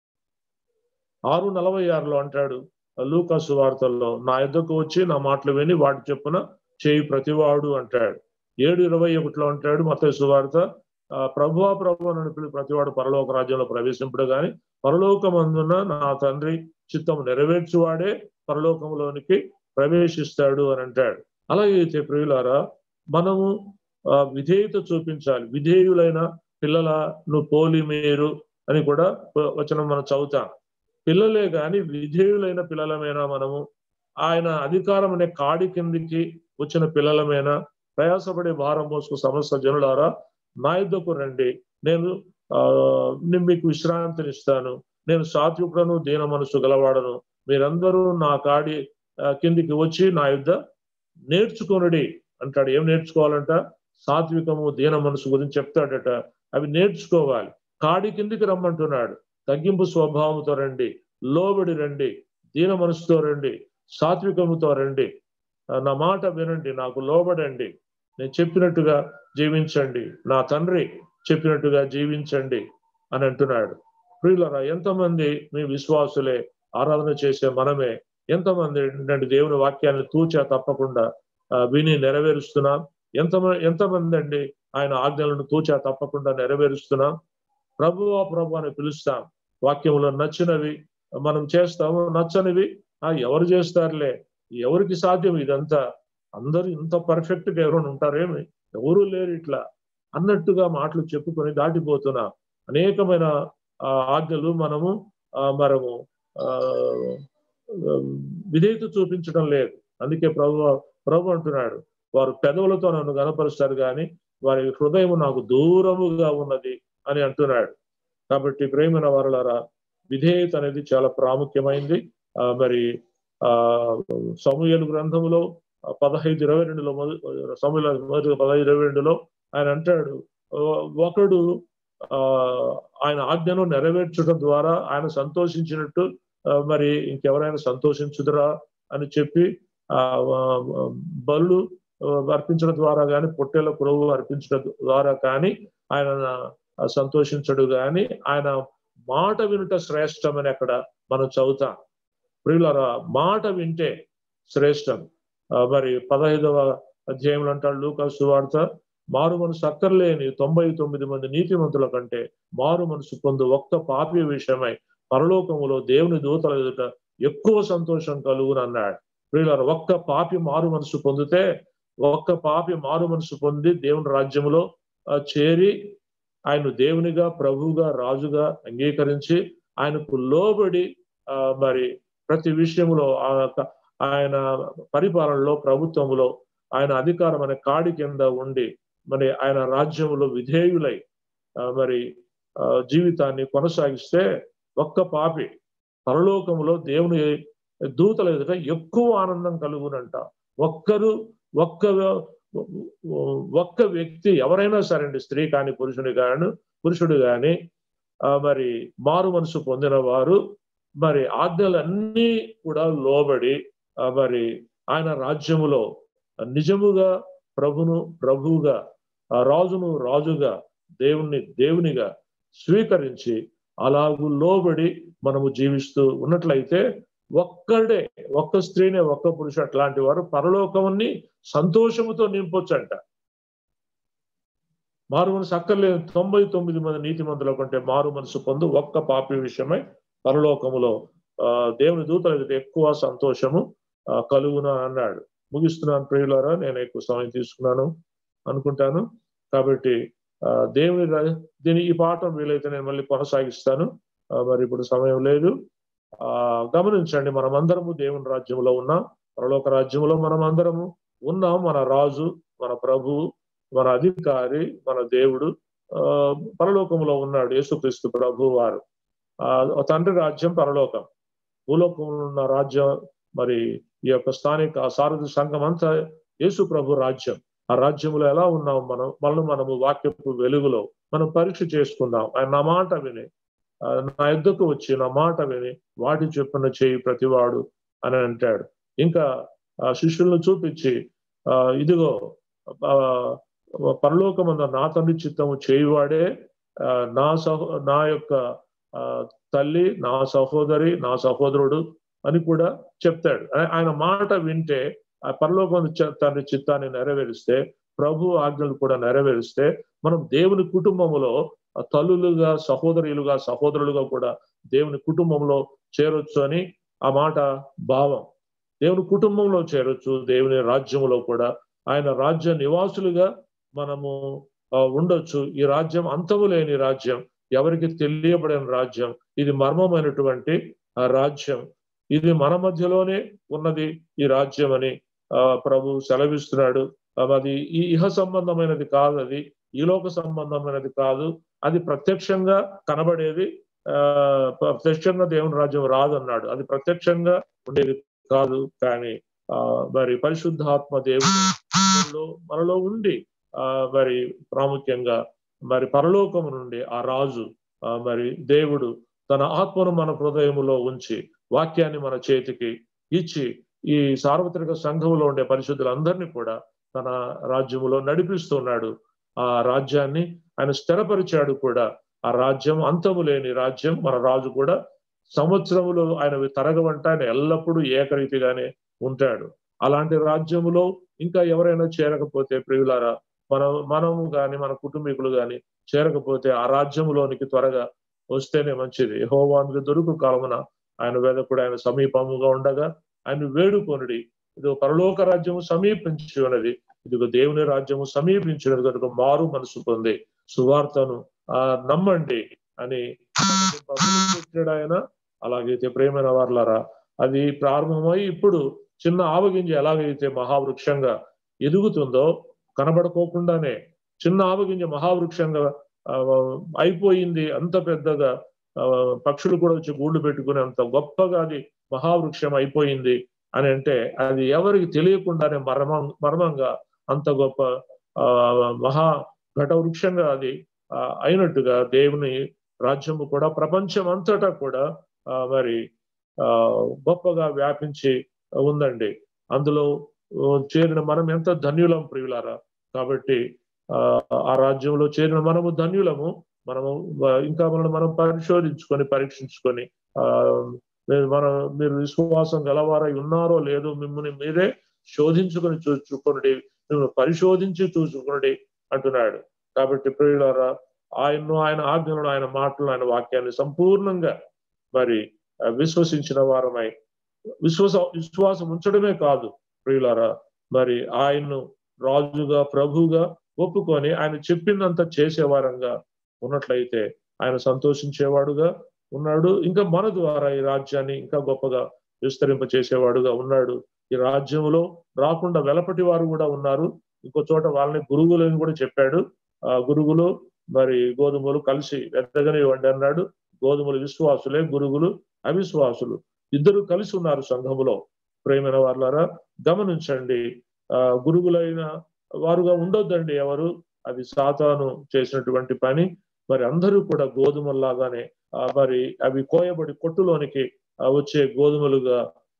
ఆరు నలభై ఆరులో అంటాడు లూకాసు వార్తల్లో నా ఎద్దకు వచ్చి నా మాటలు విని వాటి చెప్పున చేయి ప్రతివాడు అంటాడు ఏడు ఇరవై ఒకటిలో అంటాడు మత సువార్త ప్రభువా ప్రభు అని పిలి ప్రతివాడు పరలోక రాజ్యంలో ప్రవేశింపడు గాని పరలోకమందున నా తండ్రి చిత్తం నెరవేర్చువాడే పరలోకంలోనికి ప్రవేశిస్తాడు అని అంటాడు అలాగైతే ప్రియులారా మనము విధేయత చూపించాలి విధేయులైన పిల్లలను పోలి మీరు అని కూడా వచనం మనం చదువుతాం పిల్లలే గాని విధేయులైన పిల్లలమైనా మనము ఆయన అధికారం అనే కాడి కిందికి వచ్చిన పిల్లలమైనా ప్రయాసపడే భారం మోసుకు సమస్త జనులారా నా యుద్ధకు రండి నేను ఆ నేను మీకు విశ్రాంతినిస్తాను నేను సాత్వికుడను దీన మనసు గలవాడను మీరందరూ నా కాడి కిందికి వచ్చి నా యుద్ధ నేర్చుకొనుడి అంటాడు ఏం నేర్చుకోవాలంట సాత్వికము దీన మనసు గురించి చెప్తాడట అవి నేర్చుకోవాలి కాడి కిందికి రమ్మంటున్నాడు తగ్గింపు స్వభావంతో రండి లోబడి రండి దీన మనసుతో రండి సాత్వికముతో రండి నా మాట వినండి నాకు లోబడండి నేను చెప్పినట్టుగా జీవించండి నా తండ్రి చెప్పినట్టుగా జీవించండి అని అంటున్నాడు ప్రియులరా ఎంతమంది మీ విశ్వాసులే ఆరాధన చేసే మనమే ఎంతమంది ఏంటంటే దేవుని వాక్యాన్ని తూచా తప్పకుండా ఆ, విని నెరవేరుస్తున్నాం ఎంత ఎంతమంది అండి ఆయన ఆజ్ఞలను తూచా తప్పకుండా నెరవేరుస్తున్నాం ప్రభువా ప్రభు అని పిలుస్తాం వాక్యంలో నచ్చినవి మనం చేస్తాము నచ్చనివి ఆ ఎవరు చేస్తారులే ఎవరికి సాధ్యం ఇదంతా అందరూ ఇంత పర్ఫెక్ట్ గా ఎవరైనా ఉంటారేమి ఎవరు లేరు ఇట్లా అన్నట్టుగా మాటలు చెప్పుకొని దాటిపోతున్నా అనేకమైన ఆ, ఆజ్ఞలు మనము ఆ, మనము ఆ, విధేయత చూపించడం లేదు అందుకే ప్రభు ప్రభు అంటున్నాడు వారు పెదవులతో నన్ను గనపరుస్తారు కానీ వారి హృదయం నాకు దూరముగా ఉన్నది అని అంటున్నాడు కాబట్టి ప్రేమైన వారులారా విధేయత అనేది చాలా ప్రాముఖ్యమైంది ఆ, మరి ఆ సమూహలు గ్రంథములో ఆ, పదహైదు ఇరవై రెండులో మొదటి సమూహల మొదటి పదహైదు ఇరవై రెండులో ఆయన అంటాడు "ఓ- ఒకడు ఆ ఆయన ఆజ్ఞను నెరవేర్చడం ద్వారా ఆయన సంతోషించినట్టు ఆ, మరి ఇంకెవరైనా సంతోషించుదురా అని చెప్పి ఆ ఆ, బలు ఆ, అర్పించడం ద్వారా కానీ పొట్టేల కురవు అర్పించడం ద్వారా కానీ ఆయన ఆ, సంతోషించడు కానీ ఆయన మాట వినుట శ్రేష్టమని అక్కడ మనం చదువుతాం ప్రియులరా మాట వింటే శ్రేష్టం ఆ, మరి పదహైదవ అధ్యాయంలో అంటాడు లూకాసు వార్త మారు మనసు అక్కర్లేని తొంభై తొమ్మిది మంది నీతిమంతుల కంటే మారు మనసు పొందు ఒక్క పాపి విషయమై పరలోకములో దేవుని దూతల ఎదుట ఎక్కువ సంతోషం కలుగును అన్నాడు ప్రియులారా ఒక్క పాపి మారు మనసు పొందితే ఒక్క పాపి మారు మనసు పొంది దేవుని రాజ్యములో ఆ, చేరి ఆయన దేవునిగా ప్రభువుగా రాజుగా అంగీకరించి ఆయనకు లోబడి ఆ, మరి ప్రతి విషయంలో ఆ యొక్క- ఆయన పరిపాలనలో ప్రభుత్వంలో ఆయన అధికారం అనే కాడి కింద ఉండి మరి ఆయన రాజ్యంలో విధేయులై ఆ, మరి ఆ, జీవితాన్ని కొనసాగిస్తే ఒక్క పాపి పరలోకములో దేవుని దూతల ఎదుట ఎక్కువ ఆనందం కలుగునంట ఒక్కరు ఒక్క ఒక్క వ్యక్తి ఎవరైనా సరే అండి స్త్రీ కానీ పురుషుని కానీ పురుషుడు కానీ ఆ, మరి మారు మనసు పొందిన వారు మరి ఆజ్ఞలన్నీ కూడా లోబడి ఆ, మరి ఆయన రాజ్యములో నిజముగా ప్రభును ప్రభువుగా ఆ రాజును రాజుగా దేవుణ్ణి దేవునిగా స్వీకరించి అలాగు లోబడి మనము జీవిస్తూ ఉన్నట్లయితే ఒక్కడే ఒక్క స్త్రీనే ఒక్క పురుషు అట్లాంటి వారు పరలోకముని సంతోషముతో నింపొచ్చంట మారు మనసు అక్కర్లేదు తొంభై తొమ్మిది మంది నీతిమంతుల కంటే మారు మనసు పొందు ఒక్క పాపి విషయమై పరలోకములో ఆ దేవుని దూతల ఎదుట ఎక్కువ సంతోషము ఆ, కలుగున అన్నాడు ముగిస్తున్నాను ప్రియులారా నేను ఎక్కువ సమయం తీసుకున్నాను అనుకుంటాను కాబట్టి ఆ, దేవుని రా- దీని ఈ పాఠం వీలైతే నేను మళ్ళీ కొనసాగిస్తాను ఆ, మరి ఇప్పుడు సమయం లేదు ఆ గమనించండి మనం అందరము దేవుని రాజ్యంలో ఉన్నాం పరలోక రాజ్యంలో మనం అందరము ఉన్నాం మన రాజు మన ప్రభువు మన అధికారి మన దేవుడు ఆ పరలోకంలో ఉన్నాడు యేసుక్రీస్తు ప్రభు వారు ఆ తండ్రి రాజ్యం పరలోకం భూలోకంలో ఉన్న రాజ్యం మరి ఈ యొక్క స్థానిక సారథి సంఘం అంతా యేసు ప్రభు రాజ్యం ఆ రాజ్యంలో ఎలా ఉన్నాం మనం మనల్ని మనము వాక్యపు వెలుగులో మనం పరీక్ష చేసుకుందాం ఆయన నా మాట విని ఆ, నా ఎద్దుకు వచ్చి నా మాట విని వాటి చెప్పున చేయి ప్రతివాడు అని అంటాడు ఇంకా ఆ శిష్యులను చూపించి ఆ ఇదిగో ఆ, పరలోకమంద నా తండ్రి చిత్తము చేయువాడే ఆ, నా సహో నా యొక్క ఆ, తల్లి నా సహోదరి నా సహోదరుడు అని కూడా చెప్తాడు ఆ- ఆయన మాట వింటే ఆ పరలోకం తండ్రి చిత్తాన్ని నెరవేరిస్తే ప్రభు ఆజ్ఞలు కూడా నెరవేరిస్తే మనం దేవుని కుటుంబములో ఆ తల్లులుగా సహోదరులుగా సహోదరులుగా కూడా దేవుని కుటుంబంలో చేరొచ్చు అని ఆ మాట భావం దేవుని కుటుంబంలో చేరొచ్చు దేవుని రాజ్యములో కూడా ఆయన రాజ్య నివాసులుగా మనము ఆ, ఉండొచ్చు ఈ రాజ్యం అంతము లేని రాజ్యం ఎవరికి తెలియబడిన రాజ్యం ఇది మర్మమైనటువంటి ఆ రాజ్యం ఇది మన మధ్యలోనే ఉన్నది ఈ రాజ్యం అని ఆ ప్రభు సెలవిస్తున్నాడు ఆ, అది ఈ ఇహ సంబంధమైనది కాదు అది ఈ లోక సంబంధమైనది కాదు అది ప్రత్యక్షంగా కనబడేది ఆ ప్రత్యక్షంగా దేవుని రాజ్యం రాదు అన్నాడు అది ప్రత్యక్షంగా ఉండేది కాదు కానీ ఆ మరి పరిశుద్ధాత్మ దేవుడు మనలో మనలో ఉండి ఆ మరి ప్రాముఖ్యంగా మరి పరలోకము నుండి ఆ రాజు ఆ మరి దేవుడు తన ఆత్మను మన హృదయములో ఉంచి వాక్యాన్ని మన చేతికి ఇచ్చి ఈ సార్వత్రిక సంఘములో ఉండే పరిశుద్ధులందరినీ కూడా తన రాజ్యములో నడిపిస్తున్నాడు ఆ రాజ్యాన్ని ఆయన స్థిరపరిచాడు కూడా ఆ రాజ్యం అంతము లేని రాజ్యం మన రాజు కూడా సంవత్సరములు ఆయన తరగవంట ఆయన ఎల్లప్పుడూ ఏకరీతిగానే ఉంటాడు అలాంటి రాజ్యములో ఇంకా ఎవరైనా చేరకపోతే ప్రియులారా మనం మనము గాని మన కుటుంబీకులు గాని చేరకపోతే ఆ రాజ్యములోనికి త్వరగా వస్తేనే మంచిది హోవానికి దొరుకు కాలమున ఆయన వేదకుడు ఆయన సమీపముగా ఉండగా ఆయన వేడుకొనుడి ఇది పరలోక రాజ్యము సమీపించి ఉన్నది ఇదిగో దేవుని రాజ్యము సమీపించినది కనుక మారు మనసు పొంది సువార్తను ఆ నమ్మండి అని పెట్టాడు ఆయన అలాగైతే ప్రేమైన వార్లారా అది ప్రారంభమై ఇప్పుడు చిన్న ఆవగింజ ఎలాగైతే మహావృక్షంగా ఎదుగుతుందో కనబడుకోకుండానే చిన్న ఆవగింజ మహావృక్షంగా అయిపోయింది అంత పెద్దగా పక్షులు కూడా వచ్చి గూళ్ళు పెట్టుకుని అంత గొప్పగా అది మహావృక్షం అయిపోయింది అని అంటే అది ఎవరికి తెలియకుండానే మర్మం మర్మంగా అంత గొప్ప ఆ మహా ఘట వృక్షంగా అది అయినట్టుగా దేవుని రాజ్యము కూడా ప్రపంచం అంతటా కూడా మరి ఆ గొప్పగా వ్యాపించి ఉందండి అందులో చేరిన మనం ఎంత ధన్యులం ప్రియులారా కాబట్టి ఆ రాజ్యంలో చేరిన మనము ధన్యులము మనము ఇంకా మనం మనం పరిశోధించుకొని పరీక్షించుకొని ఆ మన మీరు విశ్వాసం గలవారై ఉన్నారో లేదో మిమ్మల్ని మీరే శోధించుకొని చూచుకొనుడి మిమ్మల్ని పరిశోధించి చూసుకునుడి అంటున్నాడు కాబట్టి ప్రియులారా ఆయన్ను ఆయన ఆజ్ఞలను ఆయన మాటలను ఆయన వాక్యాన్ని సంపూర్ణంగా మరి విశ్వసించిన వారమై విశ్వాస విశ్వాసం ఉంచడమే కాదు ప్రియులారా మరి ఆయన్ను రాజుగా ప్రభుగా ఒప్పుకొని ఆయన చెప్పిందంత చేసేవారంగా ఉన్నట్లయితే ఆయన సంతోషించేవాడుగా ఉన్నాడు ఇంకా మన ద్వారా ఈ రాజ్యాన్ని ఇంకా గొప్పగా విస్తరింప చేసేవాడుగా ఉన్నాడు ఈ రాజ్యంలో రాకుండా వెలపటి వారు కూడా ఉన్నారు ఇంకో చోట వాళ్ళని గురువులని కూడా చెప్పాడు ఆ గురువులు మరి గోధుమలు కలిసి ఎద్దగనే ఇవ్వండి అన్నాడు గోధుమలు విశ్వాసులే గురువులు అవిశ్వాసులు ఇద్దరు కలిసి ఉన్నారు సంఘములో ప్రేమైన వాళ్ళారా గమనించండి ఆ గురువులైన వారుగా ఉండొద్దండి ఎవరు అది సాతాను చేసినటువంటి పని మరి అందరూ కూడా గోధుమల్లాగానే మరి అవి కోయబడి కొట్టులోనికి వచ్చే గోధుమలుగా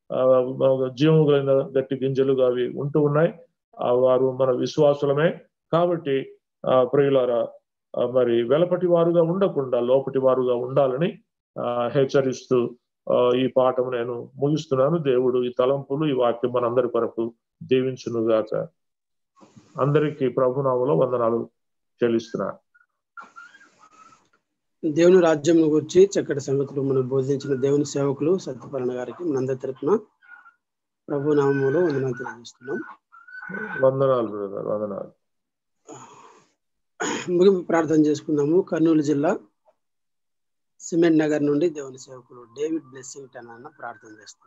జీవము కలిగిన గట్టి గింజలుగా అవి ఉంటూ ఉన్నాయి వారు మన విశ్వాసులమే కాబట్టి ఆ ప్రియులారా మరి వెలపటి వారుగా ఉండకుండా లోపటి వారుగా ఉండాలని హెచ్చరిస్తూ ఈ పాఠం నేను ముగిస్తున్నాను దేవుడు ఈ తలంపులు ఈ వాక్యం మనందరి కొరకు దీవించునుగాక అందరికీ ప్రభునామలో వందనాలు చెల్లిస్తున్నాను దేవుని రాజ్యం గురించి చక్కటి సంగతులు మనం బోధించిన దేవుని సేవకులు సత్యపరణ గారికి మనందరి తరపున ప్రభు నామంలో వందనాలు తెలియజేస్తున్నాం వందనాలు బ్రదర్ వందనాలు ముగింపు ప్రార్థన చేసుకుందాము కర్నూలు జిల్లా సిమెంట్ నగర్ నుండి దేవుని సేవకులు డేవిడ్ బ్లెస్సింగ్ టన్ అన్న ప్రార్థన చేస్తారు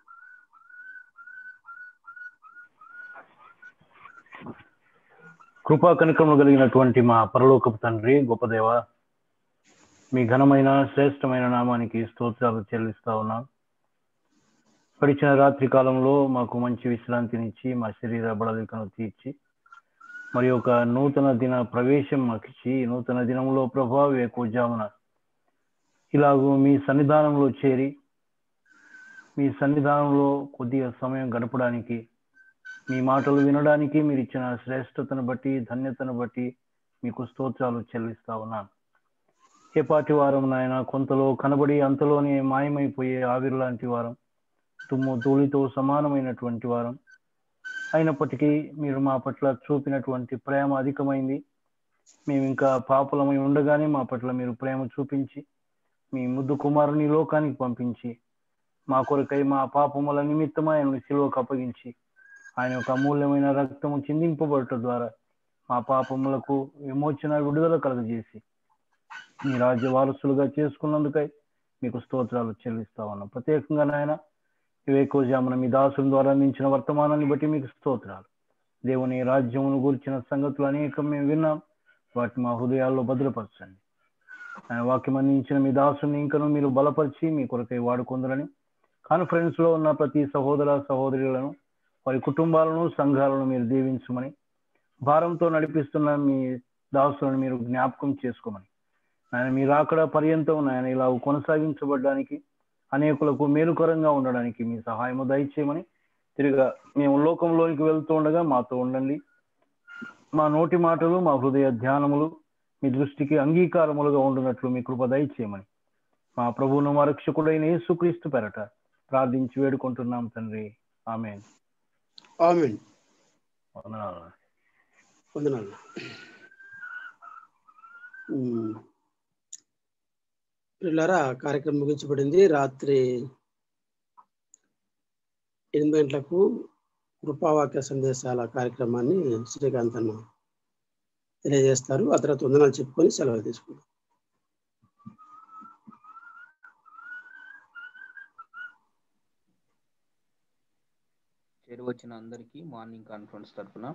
కృపా కనకములు కలిగినటువంటి మా పరలోకపు తండ్రి గొప్ప దేవ మీ ఘనమైన శ్రేష్టమైన నామానికి స్తోత్రాలు చెల్లిస్తా ఉన్నాం గడిచిన రాత్రి కాలంలో మాకు మంచి విశ్రాంతినిచ్చి మా శరీర బడలికను తీర్చి మరి ఒక నూతన దిన ప్రవేశం మాకు ఇచ్చి నూతన దినంలో ప్రభావ ఎక్కువజామున ఇలాగూ మీ సన్నిధానంలో చేరి మీ సన్నిధానంలో కొద్దిగా సమయం గడపడానికి మీ మాటలు వినడానికి మీరు ఇచ్చిన శ్రేష్టతను బట్టి ధన్యతను బట్టి మీకు స్తోత్రాలు చెల్లిస్తా ఉన్నాను ఏపాటి వారం నాయన కొంతలో కనబడి అంతలోనే మాయమైపోయే ఆవిరి లాంటి వారం తుమ్ము ధూళితో సమానమైనటువంటి వారం అయినప్పటికీ మీరు మా పట్ల చూపినటువంటి ప్రేమ అధికమైంది మేము ఇంకా పాపులమై ఉండగానే మా పట్ల మీరు ప్రేమ చూపించి మీ ముద్దు కుమారుని లోకానికి పంపించి మా కొరకై మా పాపముల నిమిత్తమై ఆయన సిలువకు అప్పగించి ఆయన యొక్క అమూల్యమైన రక్తము చిందింపబడట ద్వారా మా పాపములకు విమోచన విడుదల కలుగజేసి మీ రాజ్య వారసులుగా చేసుకున్నందుకై మీకు స్తోత్రాలు చెల్లిస్తా ఉన్నాం ప్రత్యేకంగా నాయన వివేకోజామున మీ దాసుల ద్వారా అందించిన వర్తమానాన్ని బట్టి మీకు స్తోత్రాలు దేవుని రాజ్యమును గురించిన సంగతులు అనేకం మేము విన్నాం వాటిని మా హృదయాల్లో భద్రపరచండి ఆయన వాక్యం అందించిన మీ దాసుని ఇంకను మీరు బలపరిచి మీ కొరకై వాడుకుందరని కాన్ఫరెన్స్ లో ఉన్న ప్రతి సహోదర సహోదరులను వారి కుటుంబాలను సంఘాలను మీరు దీవించమని భారంతో నడిపిస్తున్న మీ దాసులను మీరు జ్ఞాపకం చేసుకోమని ఆయన మీరు అక్కడ పర్యంతం ఆయన ఇలా కొనసాగించబడడానికి అనేకులకు మేలుకరంగా ఉండడానికి మీ సహాయము దయచేయమని తిరిగా మేము లోకంలోనికి వెళ్తూ ఉండగా మాతో ఉండండి మా నోటి మాటలు మా హృదయ ధ్యానములు మీ దృష్టికి అంగీకారములుగా ఉండునట్లు మీ కృప దయచేయమని మా ప్రభువును మా రక్షకుడైన యేసుక్రీస్తు పెరట ప్రార్థించి వేడుకుంటున్నాం తండ్రి ఆమె ఆమెన్ వందనాలు వందనాలు ఉమ్. పిల్లరా కార్యక్రమం ముగించబడింది రాత్రి ఎనిమిది గంటలకు కృపావాక్య సందేశాల కార్యక్రమాన్ని శ్రీకాంత్ అన్న తెలియజేస్తారు ఆ తర్వాత వందనాలు చెప్పుకొని సెలవు తీసుకుంటాం చేరి వచ్చిన అందరికీ మార్నింగ్ కాన్ఫరెన్స్ తరఫున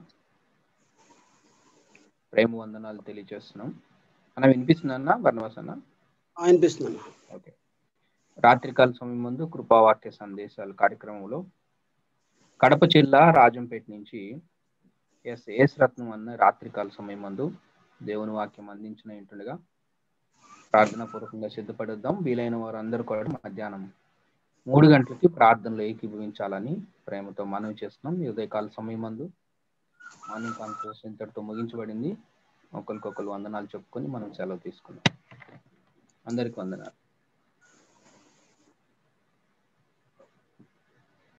ప్రేమ వందనాలు తెలియజేస్తున్నాం అన్న వినిపిస్తుందన్న బర్ణవాస్ అన్న అనిపిస్తున్నాను ఓకే రాత్రికాల సమయం ముందు కృపావాక్య సందేశాలు కార్యక్రమంలో కడప జిల్లా రాజంపేట నుంచి ఎస్ ఎస్ రత్నం అన్న రాత్రికాల సమయం ముందు దేవుని వాక్యం అందించిన ఇంటుండగా ప్రార్థన పూర్వకంగా సిద్ధపడుద్దాం వీలైన వారు అందరూ కూడా మధ్యాహ్నం మూడు గంటలకి ప్రార్థనలో ఏకీభవించాలని ప్రేమతో మనవి చేస్తున్నాం ఈ ఉదయకాల సమయం మందు మార్నింగ్ కాన్ఫరెన్స్ ఇంతటితో ముగించబడింది ఒకరికొకరు వందనాలు చెప్పుకొని మనం సెలవు తీసుకున్నాం అందరికి వందనాలు